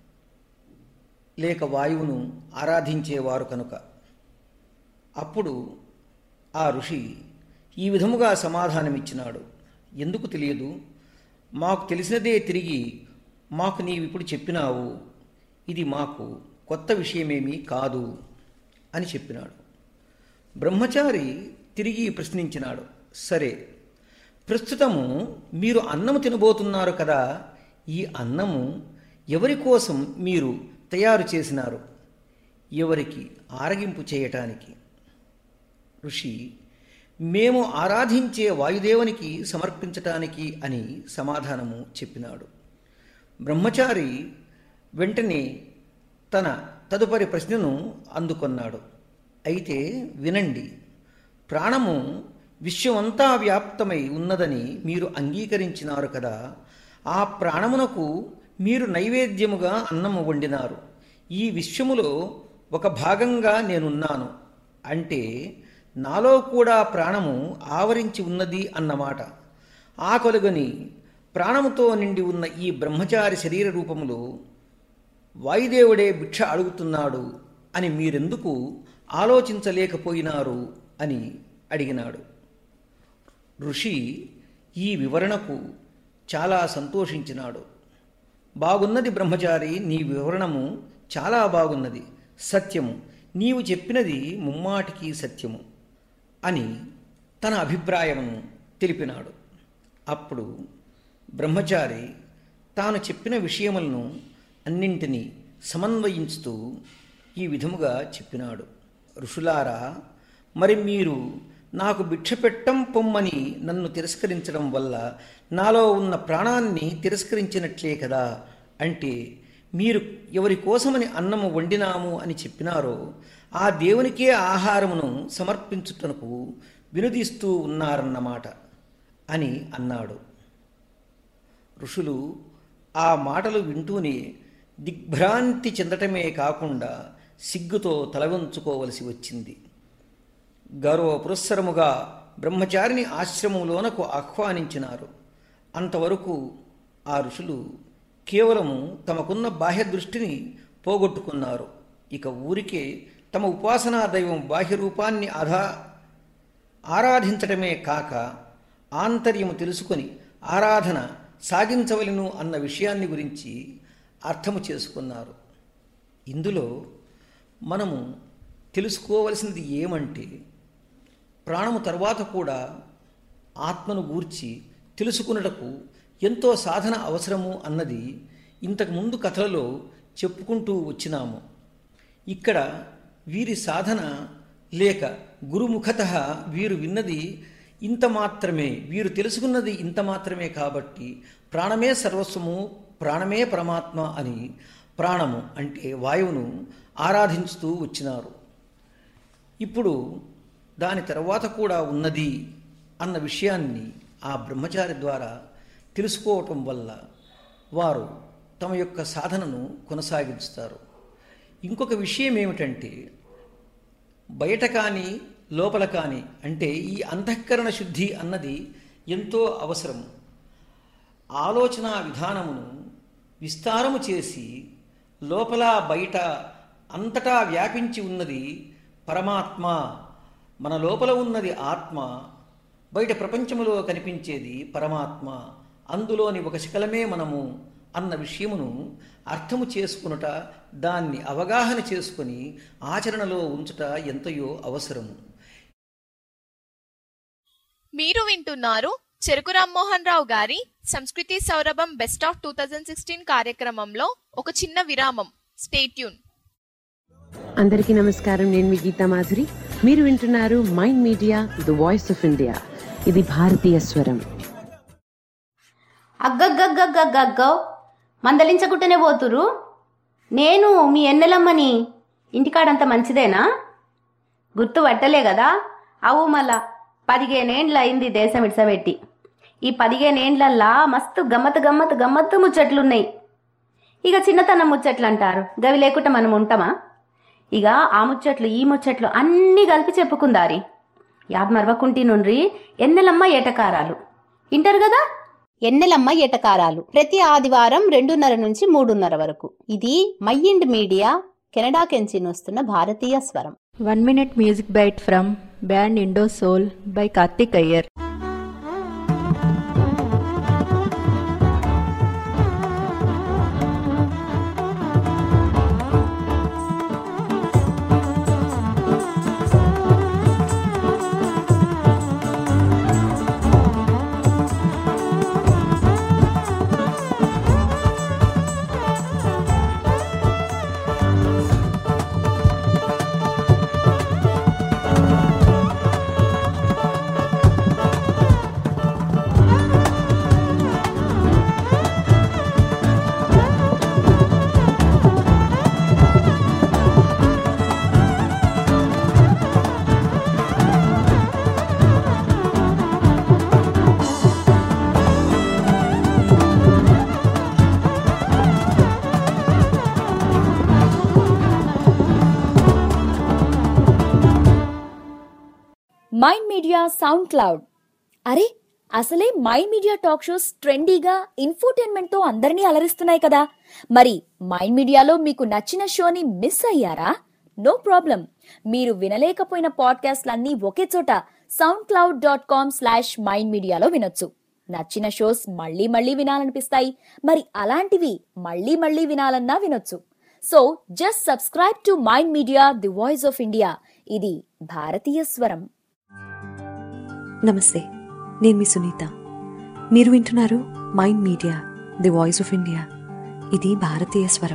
లేక వాయువును ఆరాధించేవారు కనుక అప్పుడు ఆ ఋషి ఈ విధముగా సమాధానమిచ్చినాడు ఎందుకు తెలియదు మాకు తెలిసినదే తిరిగి మాకు నీవిప్పుడు చెప్పినావు ఇది మాకు కొత్త విషయమేమీ కాదు అని చెప్పినాడు బ్రహ్మచారి తిరిగి ప్రశ్నించినాడు సరే ప్రస్తుతము మీరు అన్నము తినబోతున్నారు కదా ఈ అన్నము ఎవరి కోసం మీరు తయారు చేసినారు ఎవరికి ఆరగింపు చేయటానికి ఋషి మేము ఆరాధించే వాయుదేవునికి సమర్పించటానికి అని సమాధానము చెప్పినాడు బ్రహ్మచారి వెంటనే తన తదుపరి ప్రశ్నను అందుకొన్నాడు అయితే వినండి ప్రాణము విశ్వమంతా వ్యాప్తమై ఉన్నదని మీరు అంగీకరించినారు కదా ఆ ప్రాణమునకు మీరు నైవేద్యముగా అన్నము వండినారు ఈ విశ్వములో ఒక భాగంగా నేనున్నాను అంటే నాలో కూడా ప్రాణము ఆవరించి ఉన్నది అన్నమాట ఆకలుగని ప్రాణముతో నిండి ఉన్న ఈ బ్రహ్మచారి శరీర రూపములో వాయుదేవుడే భిక్ష అడుగుతున్నాడు అని మీరెందుకు ఆలోచించలేకపోయినారు అని అడిగినాడు ఋషి ఈ వివరణకు చాలా సంతోషించినాడు బాగున్నది బ్రహ్మచారి నీ వివరణము చాలా బాగున్నది సత్యము నీవు చెప్పినది ముమ్మాటికి సత్యము అని తన అభిప్రాయమును తెలిపినాడు అప్పుడు బ్రహ్మచారి తాను చెప్పిన విషయములను అన్నింటినీ సమన్వయించుతూ ఈ విధముగా చెప్పినాడు ఋషులారా మరి మీరు నాకు భిక్ష పెట్టం పొమ్మని నన్ను తిరస్కరించడం వల్ల నాలో ఉన్న ప్రాణాన్ని తిరస్కరించినట్లే కదా అంటే మీరు ఎవరి కోసమని అన్నము వండినాము అని చెప్పినారో ఆ దేవునికే ఆహారమును సమర్పించుటకు వినుదీస్తూ ఉన్నారన్నమాట అని అన్నాడు ఋషులు ఆ మాటలు వింటూనే దిగ్భ్రాంతి చెందటమే కాకుండా సిగ్గుతో తలవంచుకోవలసి వచ్చింది గౌరవ పురస్సరముగా బ్రహ్మచారిని ఆశ్రమంలోనకు ఆహ్వానించినారు అంతవరకు ఆ ఋషులు కేవలము తమకున్న బాహ్య దృష్టిని పోగొట్టుకున్నారు ఇక ఊరికే తమ ఉపాసనా దైవం బాహ్య రూపాన్ని ఆధా ఆరాధించటమే కాక ఆంతర్యము తెలుసుకొని ఆరాధన సాగించవలను అన్న విషయాన్ని గురించి అర్థము చేసుకున్నారు ఇందులో మనము తెలుసుకోవలసింది ఏమంటే ప్రాణము తర్వాత కూడా ఆత్మను గూర్చి తెలుసుకున్నటకు ఎంతో సాధన అవసరము అన్నది ఇంతకు ముందు కథలలో చెప్పుకుంటూ వచ్చినాము ఇక్కడ వీరి సాధన లేక గురుముఖత వీరు విన్నది ఇంత మాత్రమే వీరు తెలుసుకున్నది ఇంత మాత్రమే కాబట్టి ప్రాణమే సర్వస్వము ప్రాణమే పరమాత్మ అని ప్రాణము అంటే వాయువును ఆరాధించుతూ వచ్చినారు ఇప్పుడు దాని తర్వాత కూడా ఉన్నది అన్న విషయాన్ని ఆ బ్రహ్మచారి ద్వారా తెలుసుకోవటం వల్ల వారు తమ యొక్క సాధనను కొనసాగిస్తారు ఇంకొక విషయం ఏమిటంటే బయట కానీ లోపల కానీ అంటే ఈ అంతఃకరణ శుద్ధి అన్నది ఎంతో అవసరం ఆలోచన విధానమును విస్తారము చేసి లోపల బయట అంతటా వ్యాపించి ఉన్నది పరమాత్మ మన లోపల ఉన్నది ఆత్మ బయట ప్రపంచములో కనిపించేది పరమాత్మ అందులోని ఒక శకలమే మనము అన్న విషయమును అర్థము చేసుకునుట దాన్ని అవగాహన చేసుకొని ఆచరణలో ఉంచుట ఎంతయో అవసరము మీరు వింటున్నారు చెరుకు రామ్మోహన్ రావు గారి సంస్కృతి సౌరభం best of two thousand sixteen కార్యక్రమంలో ఒక చిన్న విరామం స్టేట్యూన్ అందరికీ నమస్కారం నేను మీ గీతా మాధురి మీరు వింటున్నారు mind media the voice of India ఇది భారతీయ స్వరం అగ్గగ్గగ్గగ్గగ్గో మందలించకుంటేనే పోతురు నేను మీ ఎన్నెలమ్మని ఇంటికాడంత మంచిదేనా గుర్తు పట్టలే కదా అవు మళ్ళా పదిహేనేండ్ల అయింది దేశం ఇడ్సబెట్టి ఈ పదిహేనేండ్లల్లా మస్తు గమ్మత్ గమ్మత్ గమ్మత్తు ముచ్చట్లున్నాయి ఇక చిన్నతనం ముచ్చట్లు అంటారు గవి లేకుండా మనం ఉంటామా ఇక ఆ ముచ్చట్లు ఈ ముచ్చట్లు అన్నీ కలిపి చెప్పుకుందారి యాద్ మరవకుంటి నుండ్రి ఎన్నెలమ్మ ఏటకారాలు ఇంటారు కదా ఎన్నెలమ్మ ఎటకారాలు ప్రతి ఆదివారం రెండున్నర నుంచి మూడున్నర వరకు ఇది మైండ్ మీడియా కెనడా కెంచి వస్తున్న భారతీయ స్వరం one minute music bite from band Indo Soul by Karthik Iyer mind media SoundCloud అరే అసలే మైండ్ మీడియా టాక్ షోస్ ట్రెండీగా ఇన్ఫోటైన్మెంట్తో అందరినీ అలరిస్తున్నాయి కదా మరి మైండ్ మీడియాలో మీకు నచ్చిన షోని మిస్ అయ్యారా నో ప్రాబ్లం మీరు వినలేకపోయిన పాడ్కాస్ట్లన్నీ ఒకే చోట SoundCloud dot com slash mind మీడియాలో వినొచ్చు నచ్చిన షోస్ మళ్ళీ మళ్ళీ వినాలనిపిస్తాయి మరి అలాంటివి మళ్ళీ మళ్ళీ వినాలన్నా వినొచ్చు so just subscribe to mind media the voice of India ఇది భారతీయ స్వరం నమస్తే నేను మీ సునీత మీరు వింటున్నారు mind media the voice of India ఇది భారతీయ స్వరం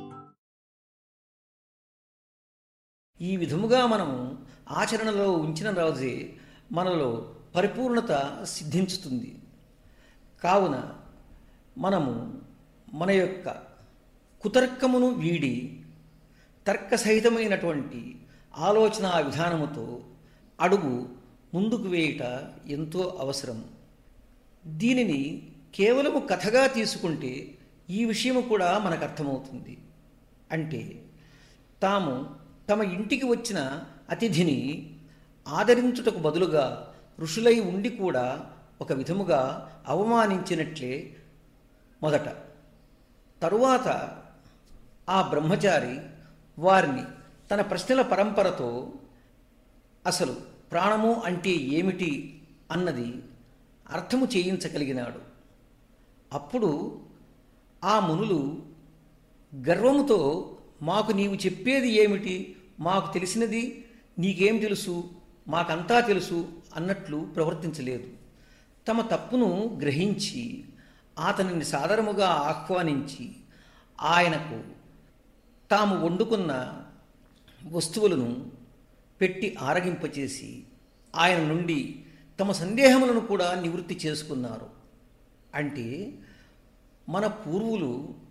ఈ విధముగా మనము ఆచరణలో ఉంచిన రోజే మనలో పరిపూర్ణత సిద్ధించుతుంది కావున మనము మన యొక్క కుతర్కమును వీడి తర్కసహితమైనటువంటి ఆలోచన విధానముతో అడుగు ముందుకు వేయుట ఎంతో అవసరం దీనిని కేవలము కథగా తీసుకుంటే ఈ విషయము కూడా మనకు అర్థమవుతుంది అంటే తాము తమ ఇంటికి వచ్చిన అతిథిని ఆదరించుటకు బదులుగా ఋషులై ఉండి కూడా ఒక విధముగా అవమానించినట్లే మొదట తరువాత ఆ బ్రహ్మచారి వారిని తన ప్రశ్నల పరంపరతో అసలు ప్రాణము అంటే ఏమిటి అన్నది అర్థము చేయించగలిగినాడు అప్పుడు ఆ మునులు గర్వముతో మాకు నీవు చెప్పేది ఏమిటి మాకు తెలిసినది నీకేం తెలుసు మాకంతా తెలుసు అన్నట్లు ప్రవర్తించలేదు తమ తప్పును గ్రహించి అతనిని సాదరముగా ఆహ్వానించి ఆయనకు తాము వండుకున్న వస్తువులను పెట్టి ఆరగింపచేసి ఆయన నుండి తమ సందేహములను కూడా నివృత్తి చేసుకున్నారు అంటే మన పూర్వులు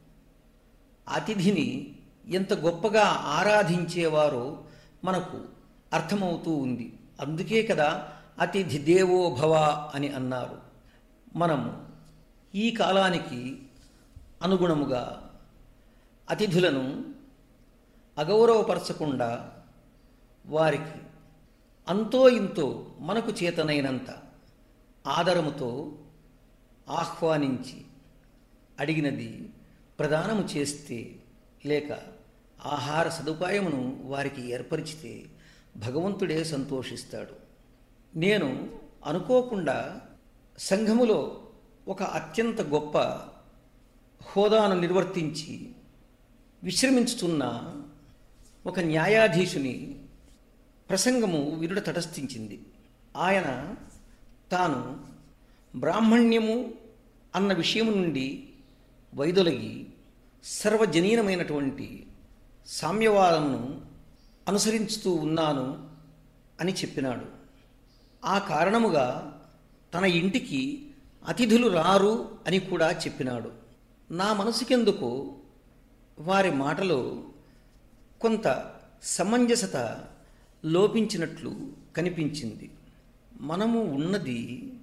అతిథిని ఎంత గొప్పగా ఆరాధించేవారో మనకు అర్థమవుతూ ఉంది అందుకే కదా అతిథి దేవో భవ అని అన్నారు మనము ఈ కాలానికి అనుగుణముగా అతిథులను అగౌరవపరచకుండా వారికి అంతో ఇంతో మనకు చేతనైనంత ఆదరముతో ఆహ్వానించి అడిగినది ప్రదానము చేస్తే లేక ఆహార సదుపాయమును వారికి ఏర్పరిచితే భగవంతుడే సంతోషిస్తాడు నేను అనుకోకుండా సంఘములో ఒక అత్యంత గొప్ప హోదాను నిర్వర్తించి విశ్రమించుతున్న ఒక న్యాయాధీశుని ప్రసంగము వినుడ తటస్థించింది ఆయన తాను బ్రాహ్మణ్యము అన్న విషయము నుండి వైదొలగి సర్వజనీనమైనటువంటి సామ్యవాదమును అనుసరిస్తూ ఉన్నాను అని చెప్పినాడు ఆ కారణముగా తన ఇంటికి అతిథులు రారు అని కూడా చెప్పినాడు నా మనసుకెందుకు వారి మాటలో కొంత సమంజసత లోపించినట్లు కనిపించింది మనము ఉన్నది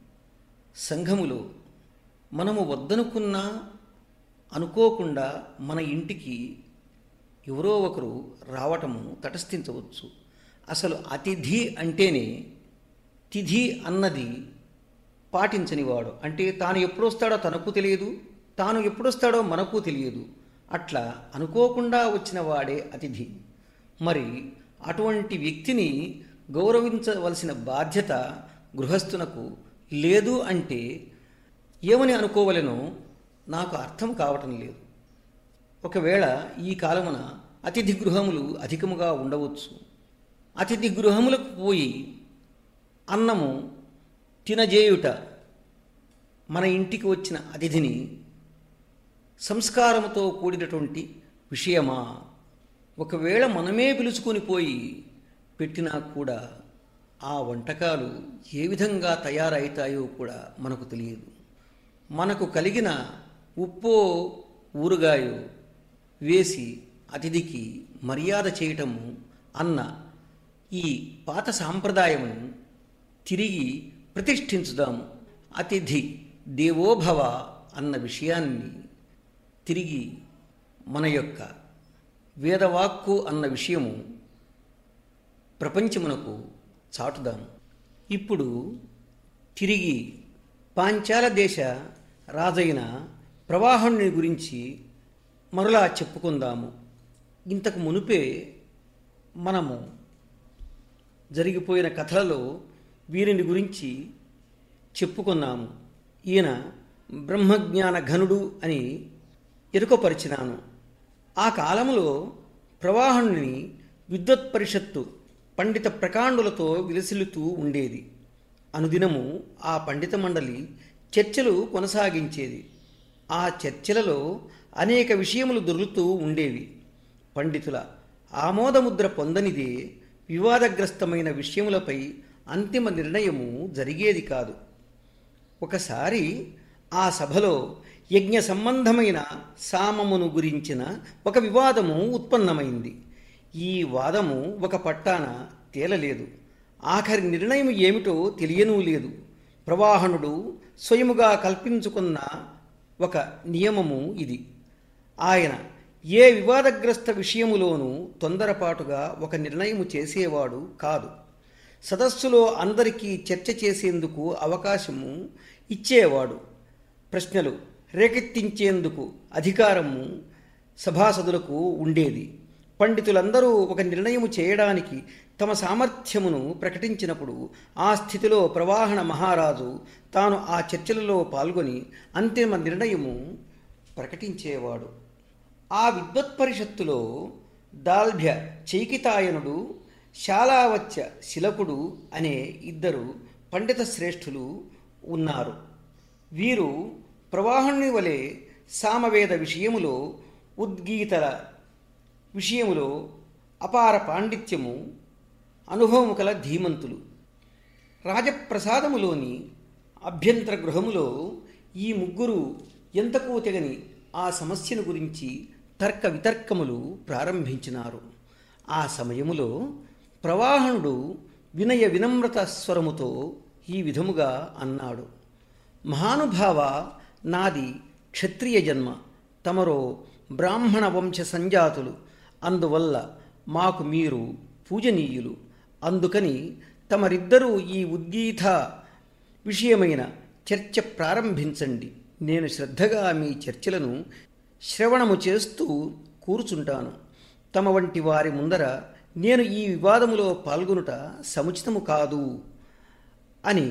సంఘములో మనము వద్దనుకున్నా అనుకోకుండా మన ఇంటికి ఎవరో ఒకరు రావటము తటస్థించవచ్చు అసలు అతిథి అంటేనే తిథి అన్నది పాటించనివాడు అంటే తాను ఎప్పుడొస్తాడో తనకు తెలియదు తాను ఎప్పుడొస్తాడో మనకు తెలియదు అట్లా అనుకోకుండా వచ్చిన వాడే అతిథి మరి అటువంటి వ్యక్తిని గౌరవించవలసిన బాధ్యత గృహస్థునకు లేదు అంటే ఏమని అనుకోవలెనో నాకు అర్థం కావటం లేదు ఒకవేళ ఈ కాలమున అతిథి గృహములు అధికముగా ఉండవచ్చు అతిథి గృహములకు పోయి అన్నము తినజేయుట మన ఇంటికి వచ్చిన అతిథిని సంస్కారముతో కూడినటువంటి విషయమా ఒకవేళ మనమే పిలుచుకొని పోయి పెట్టినా కూడా ఆ వంటకాలు ఏ విధంగా తయారవుతాయో కూడా మనకు తెలియదు మనకు కలిగిన ఉప్పో ఊరుగాయో వేసి అతిథికి మర్యాద చేయటము అన్న ఈ పాత సాంప్రదాయమును తిరిగి ప్రతిష్ఠించుదాము అతిథి దేవోభవ అన్న విషయాన్ని తిరిగి మన యొక్క వేదవాక్కు అన్న విషయము ప్రపంచమునకు చాటుదాము ఇప్పుడు తిరిగి పాంచాల దేశ రాజైన ప్రవాహుని గురించి మరలా చెప్పుకుందాము ఇంతకు మునుపే మనము జరిగిపోయిన కథలలో వీరిని గురించి చెప్పుకున్నాము ఈయన బ్రహ్మజ్ఞాన ఘనుడు అని ఎరుకపరిచినాను ఆ కాలంలో ప్రవాహుని విద్వత్ పరిషత్తు పండిత ప్రకాండులతో విలసిల్లుతూ ఉండేది అనుదినము ఆ పండిత మండలి చర్చలు కొనసాగించేది ఆ చర్చలలో అనేక విషయములు దొరుకుతూ ఉండేవి పండితుల ఆమోదముద్ర పొందనిదే వివాదగ్రస్తమైన విషయములపై అంతిమ నిర్ణయము జరిగేది కాదు ఒకసారి ఆ సభలో యజ్ఞ సంబంధమైన సామమును గురించిన ఒక వివాదము ఉత్పన్నమైంది ఈ వాదము ఒక పట్టాన తేలలేదు ఆఖరి నిర్ణయం ఏమిటో తెలియనూ లేదు ప్రవాహనుడు స్వయముగా కల్పించుకున్న ఒక నియమము ఇది ఆయన ఏ వివాదగ్రస్త విషయములోనూ తొందరపాటుగా ఒక నిర్ణయము చేసేవాడు కాదు సదస్సులో అందరికీ చర్చ చేసేందుకు అవకాశము ఇచ్చేవాడు ప్రశ్నలు రేకెత్తించేందుకు అధికారము సభాసదులకు ఉండేది పండితులందరూ ఒక నిర్ణయము చేయడానికి తమ సామర్థ్యమును ప్రకటించినప్పుడు ఆ స్థితిలో ప్రవాహణ మహారాజు తాను ఆ చర్చలలో పాల్గొని అంతిమ నిర్ణయము ప్రకటించేవాడు ఆ విద్వత్పరిషత్తులో దాల్భ్య చైకితాయనుడు శాలావత్య శిలకుడు అనే ఇద్దరు పండిత శ్రేష్ఠులు ఉన్నారు వీరు ప్రవాహుని వలె సామవేద విషయములో ఉద్గీతల విషయములో అపార పాండిత్యము అనుభవము కల ధీమంతులు రాజప్రసాదములోని అభ్యంతర గృహములో ఈ ముగ్గురు ఎంతకు తెగని ఆ సమస్యను గురించి తర్క వితర్కములు ప్రారంభించినారు ఆ సమయములో ప్రవాహనుడు వినయ వినమ్రత స్వరముతో ఈ విధముగా అన్నాడు మహానుభావ నాది క్షత్రియ జన్మ తమరో బ్రాహ్మణ వంశ సంజాతులు అందువల్ల మాకు మీరు పూజనీయులు అందుకని తమరిద్దరూ ఈ ఉద్గీత విషయమైన చర్చ ప్రారంభించండి నేను శ్రద్ధగా మీ చర్చలను శ్రవణము చేస్తూ కూర్చుంటాను తమ వంటి వారి ముందర నేను ఈ వివాదములో పాల్గొనుట సముచితము కాదు అని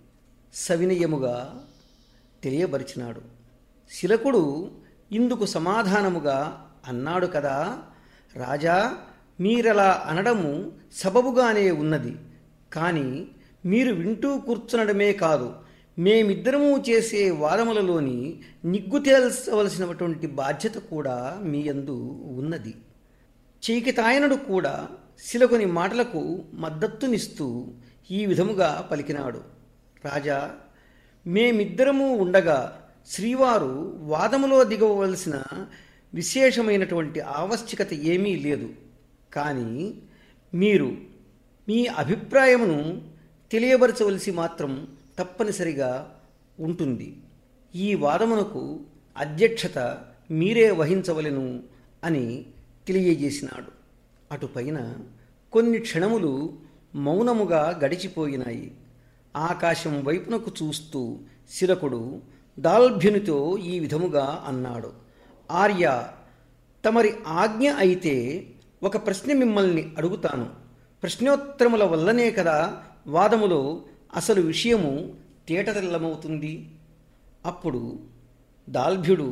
సవినయముగా తెలియబరిచినాడు శిలకుడు ఇందుకు సమాధానముగా అన్నాడు కదా రాజా మీరలా అనడము సబబుగానే ఉన్నది కానీ మీరు వింటూ కూర్చునడమే కాదు మేమిద్దరము చేసే వాదములలోని నిగ్గు తేల్చవలసినటువంటి బాధ్యత కూడా మీ యందు ఉన్నది చీకితాయనుడు కూడా శిలకుని మాటలకు మద్దతునిస్తూ ఈ విధముగా పలికినాడు రాజా మేమిద్దరము ఉండగా శ్రీవారు వాదములో దిగవలసిన విశేషమైనటువంటి ఆవశ్యకత ఏమీ లేదు కానీ మీరు మీ అభిప్రాయమును తెలియబరచవలసి మాత్రం తప్పనిసరిగా ఉంటుంది ఈ వాదమునకు అధ్యక్షత మీరే వహించవలెను అని తెలియజేసినాడు అటుపైన కొన్ని క్షణములు మౌనముగా గడిచిపోయినాయి ఆకాశం వైపునకు చూస్తూ శిరకుడు దాల్భ్యునితో ఈ విధముగా అన్నాడు ఆర్య తమరి ఆజ్ఞ అయితే ఒక ప్రశ్న మిమ్మల్ని అడుగుతాను ప్రశ్నోత్తరముల వల్లనే కదా వాదములో అసలు విషయము తేటతెల్లమవుతుంది అప్పుడు దాల్భ్యుడు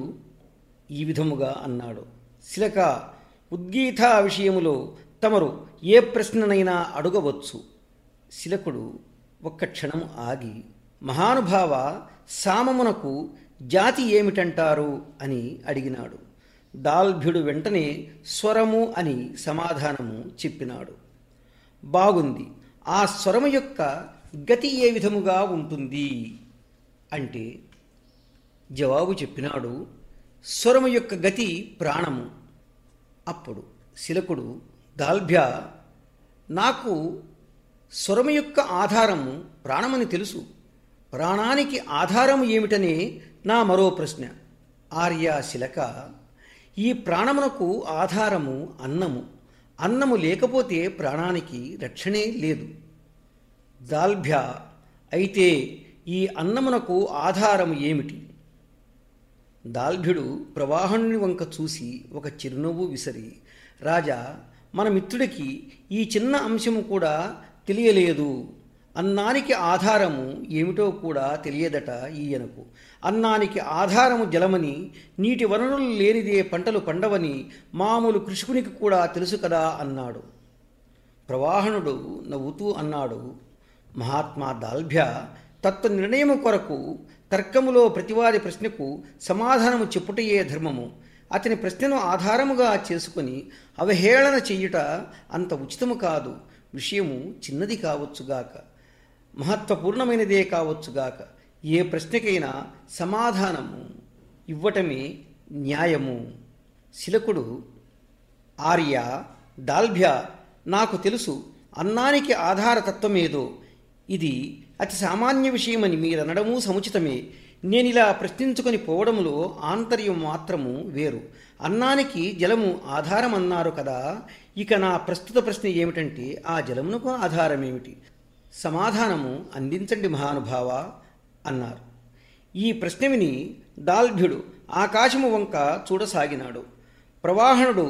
ఈ విధముగా అన్నాడు శిలక ఉద్గీత విషయములో తమరు ఏ ప్రశ్ననైనా అడగవచ్చు శిలకుడు ఒక్క క్షణం ఆగి మహానుభావ సామమునకు జాతి ఏమిటంటారు అని అడిగినాడు దాల్భ్యుడు వెంటనే స్వరము అని సమాధానము చెప్పినాడు బాగుంది ఆ స్వరము యొక్క గతి ఏ విధముగా ఉంటుంది అంటే జవాబు చెప్పినాడు స్వరము యొక్క గతి ప్రాణము అప్పుడు శిలకుడు దాల్భ్య నాకు స్వరము యొక్క ఆధారము ప్రాణమని తెలుసు ప్రాణానికి ఆధారము ఏమిటనే నా మరో ప్రశ్న ఆర్య శిలక ఈ ప్రాణమునకు ఆధారము అన్నము అన్నము లేకపోతే ప్రాణానికి రక్షణే లేదు దాల్భ్య అయితే ఈ అన్నమునకు ఆధారము ఏమిటి దాల్భ్యుడు ప్రవాహుని వంక చూసి ఒక చిరునవ్వు విసరి రాజా మన మిత్రుడికి ఈ చిన్న అంశము కూడా తెలియలేదు అన్నానికి ఆధారము ఏమిటో కూడా తెలియదట ఈయనకు అన్నానికి ఆధారము జలమని నీటి వనరులు లేనిదే పంటలు పండవని మామూలు కృషికునికి కూడా తెలుసు కదా అన్నాడు ప్రవాహనుడు నవ్వుతూ అన్నాడు మహాత్మా దాల్భ్య తత్వ నిర్ణయము కొరకు తర్కములో ప్రతివాది ప్రశ్నకు సమాధానము చెప్పుటయే ధర్మము అతని ప్రశ్నను ఆధారముగా చేసుకుని అవహేళన చెయ్యుట అంత ఉచితము కాదు విషయము చిన్నది కావచ్చుగాక మహత్వపూర్ణమైనదే కావచ్చుగాక ఏ ప్రశ్నకైనా సమాధానము ఇవ్వటమే న్యాయము శిలకుడు ఆర్య దాల్భ్య నాకు తెలుసు అన్నానికి ఆధారతత్వమేదో ఇది అతి సామాన్య విషయమని మీరనడము సముచితమే నేనిలా ప్రశ్నించుకొని పోవడంలో ఆంతర్యం మాత్రము వేరు అన్నానికి జలము ఆధారం అన్నారు కదా ఇక నా ప్రస్తుత ప్రశ్న ఏమిటంటే ఆ జలమునకు ఆధారం ఏమిటి సమాధానము అందించండి మహానుభావ అన్నారు ఈ ప్రశ్న విని దాల్భ్యుడు ఆకాశము వంక చూడసాగినాడు ప్రవాహనుడు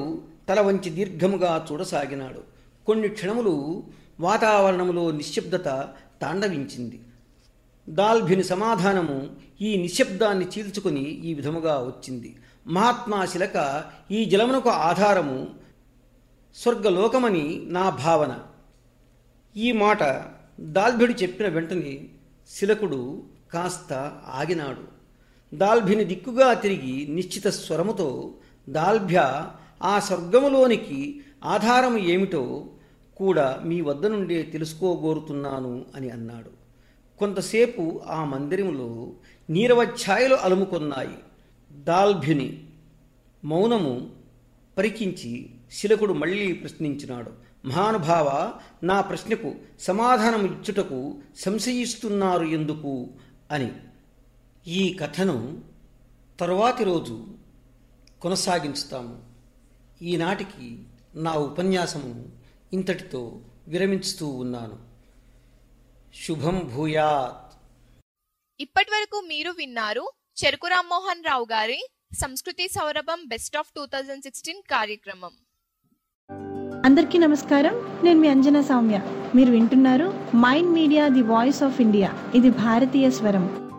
తల వంచి దీర్ఘముగా చూడసాగినాడు కొన్ని క్షణములు వాతావరణంలో నిశ్శబ్దత తాండవించింది దాల్భిని సమాధానము ఈ నిశ్శబ్దాన్ని చీల్చుకొని ఈ విధముగా వచ్చింది మహాత్మా శిలక ఈ జలమునకు ఆధారము స్వర్గలోకమని నా భావన ఈ మాట దాల్భ్యుడు చెప్పిన వెంటనే శిలకుడు కాస్త ఆగినాడు దాల్భిని దిక్కుగా తిరిగి నిశ్చిత స్వరముతో దాల్భ్య ఆ స్వర్గములోనికి ఆధారము ఏమిటో కూడా మీ వద్ద నుండే తెలుసుకోగోరుతున్నాను అని అన్నాడు కొంతసేపు ఆ మందిరములో నీరవఛాయలు అలుముకొన్నాయి దాల్భ్యుని మౌనము పరికించి శిలకుడు మళ్ళీ ప్రశ్నించినాడు మహానుభావ నా ప్రశ్నకు సమాధానం ఇచ్చుటకు సంశయిస్తున్నారు ఎందుకు అని ఈ కథను తరువాతి రోజు కొనసాగించుతాము ఈనాటికి నా ఉపన్యాసము ఇంతటితో విరమించుతూ ఉన్నాను శుభం భూయాత్ ఇప్పటి వరకు మీరు విన్నారు చెరుకు రామ్మోహన్ రావు గారి సంస్కృతి సౌరభం best of two thousand sixteen కార్యక్రమం అందరికీ నమస్కారం నేను మీ అంజనా సౌమ్య మీరు వింటున్నారు mind media the voice of India ఇది భారతీయ స్వరం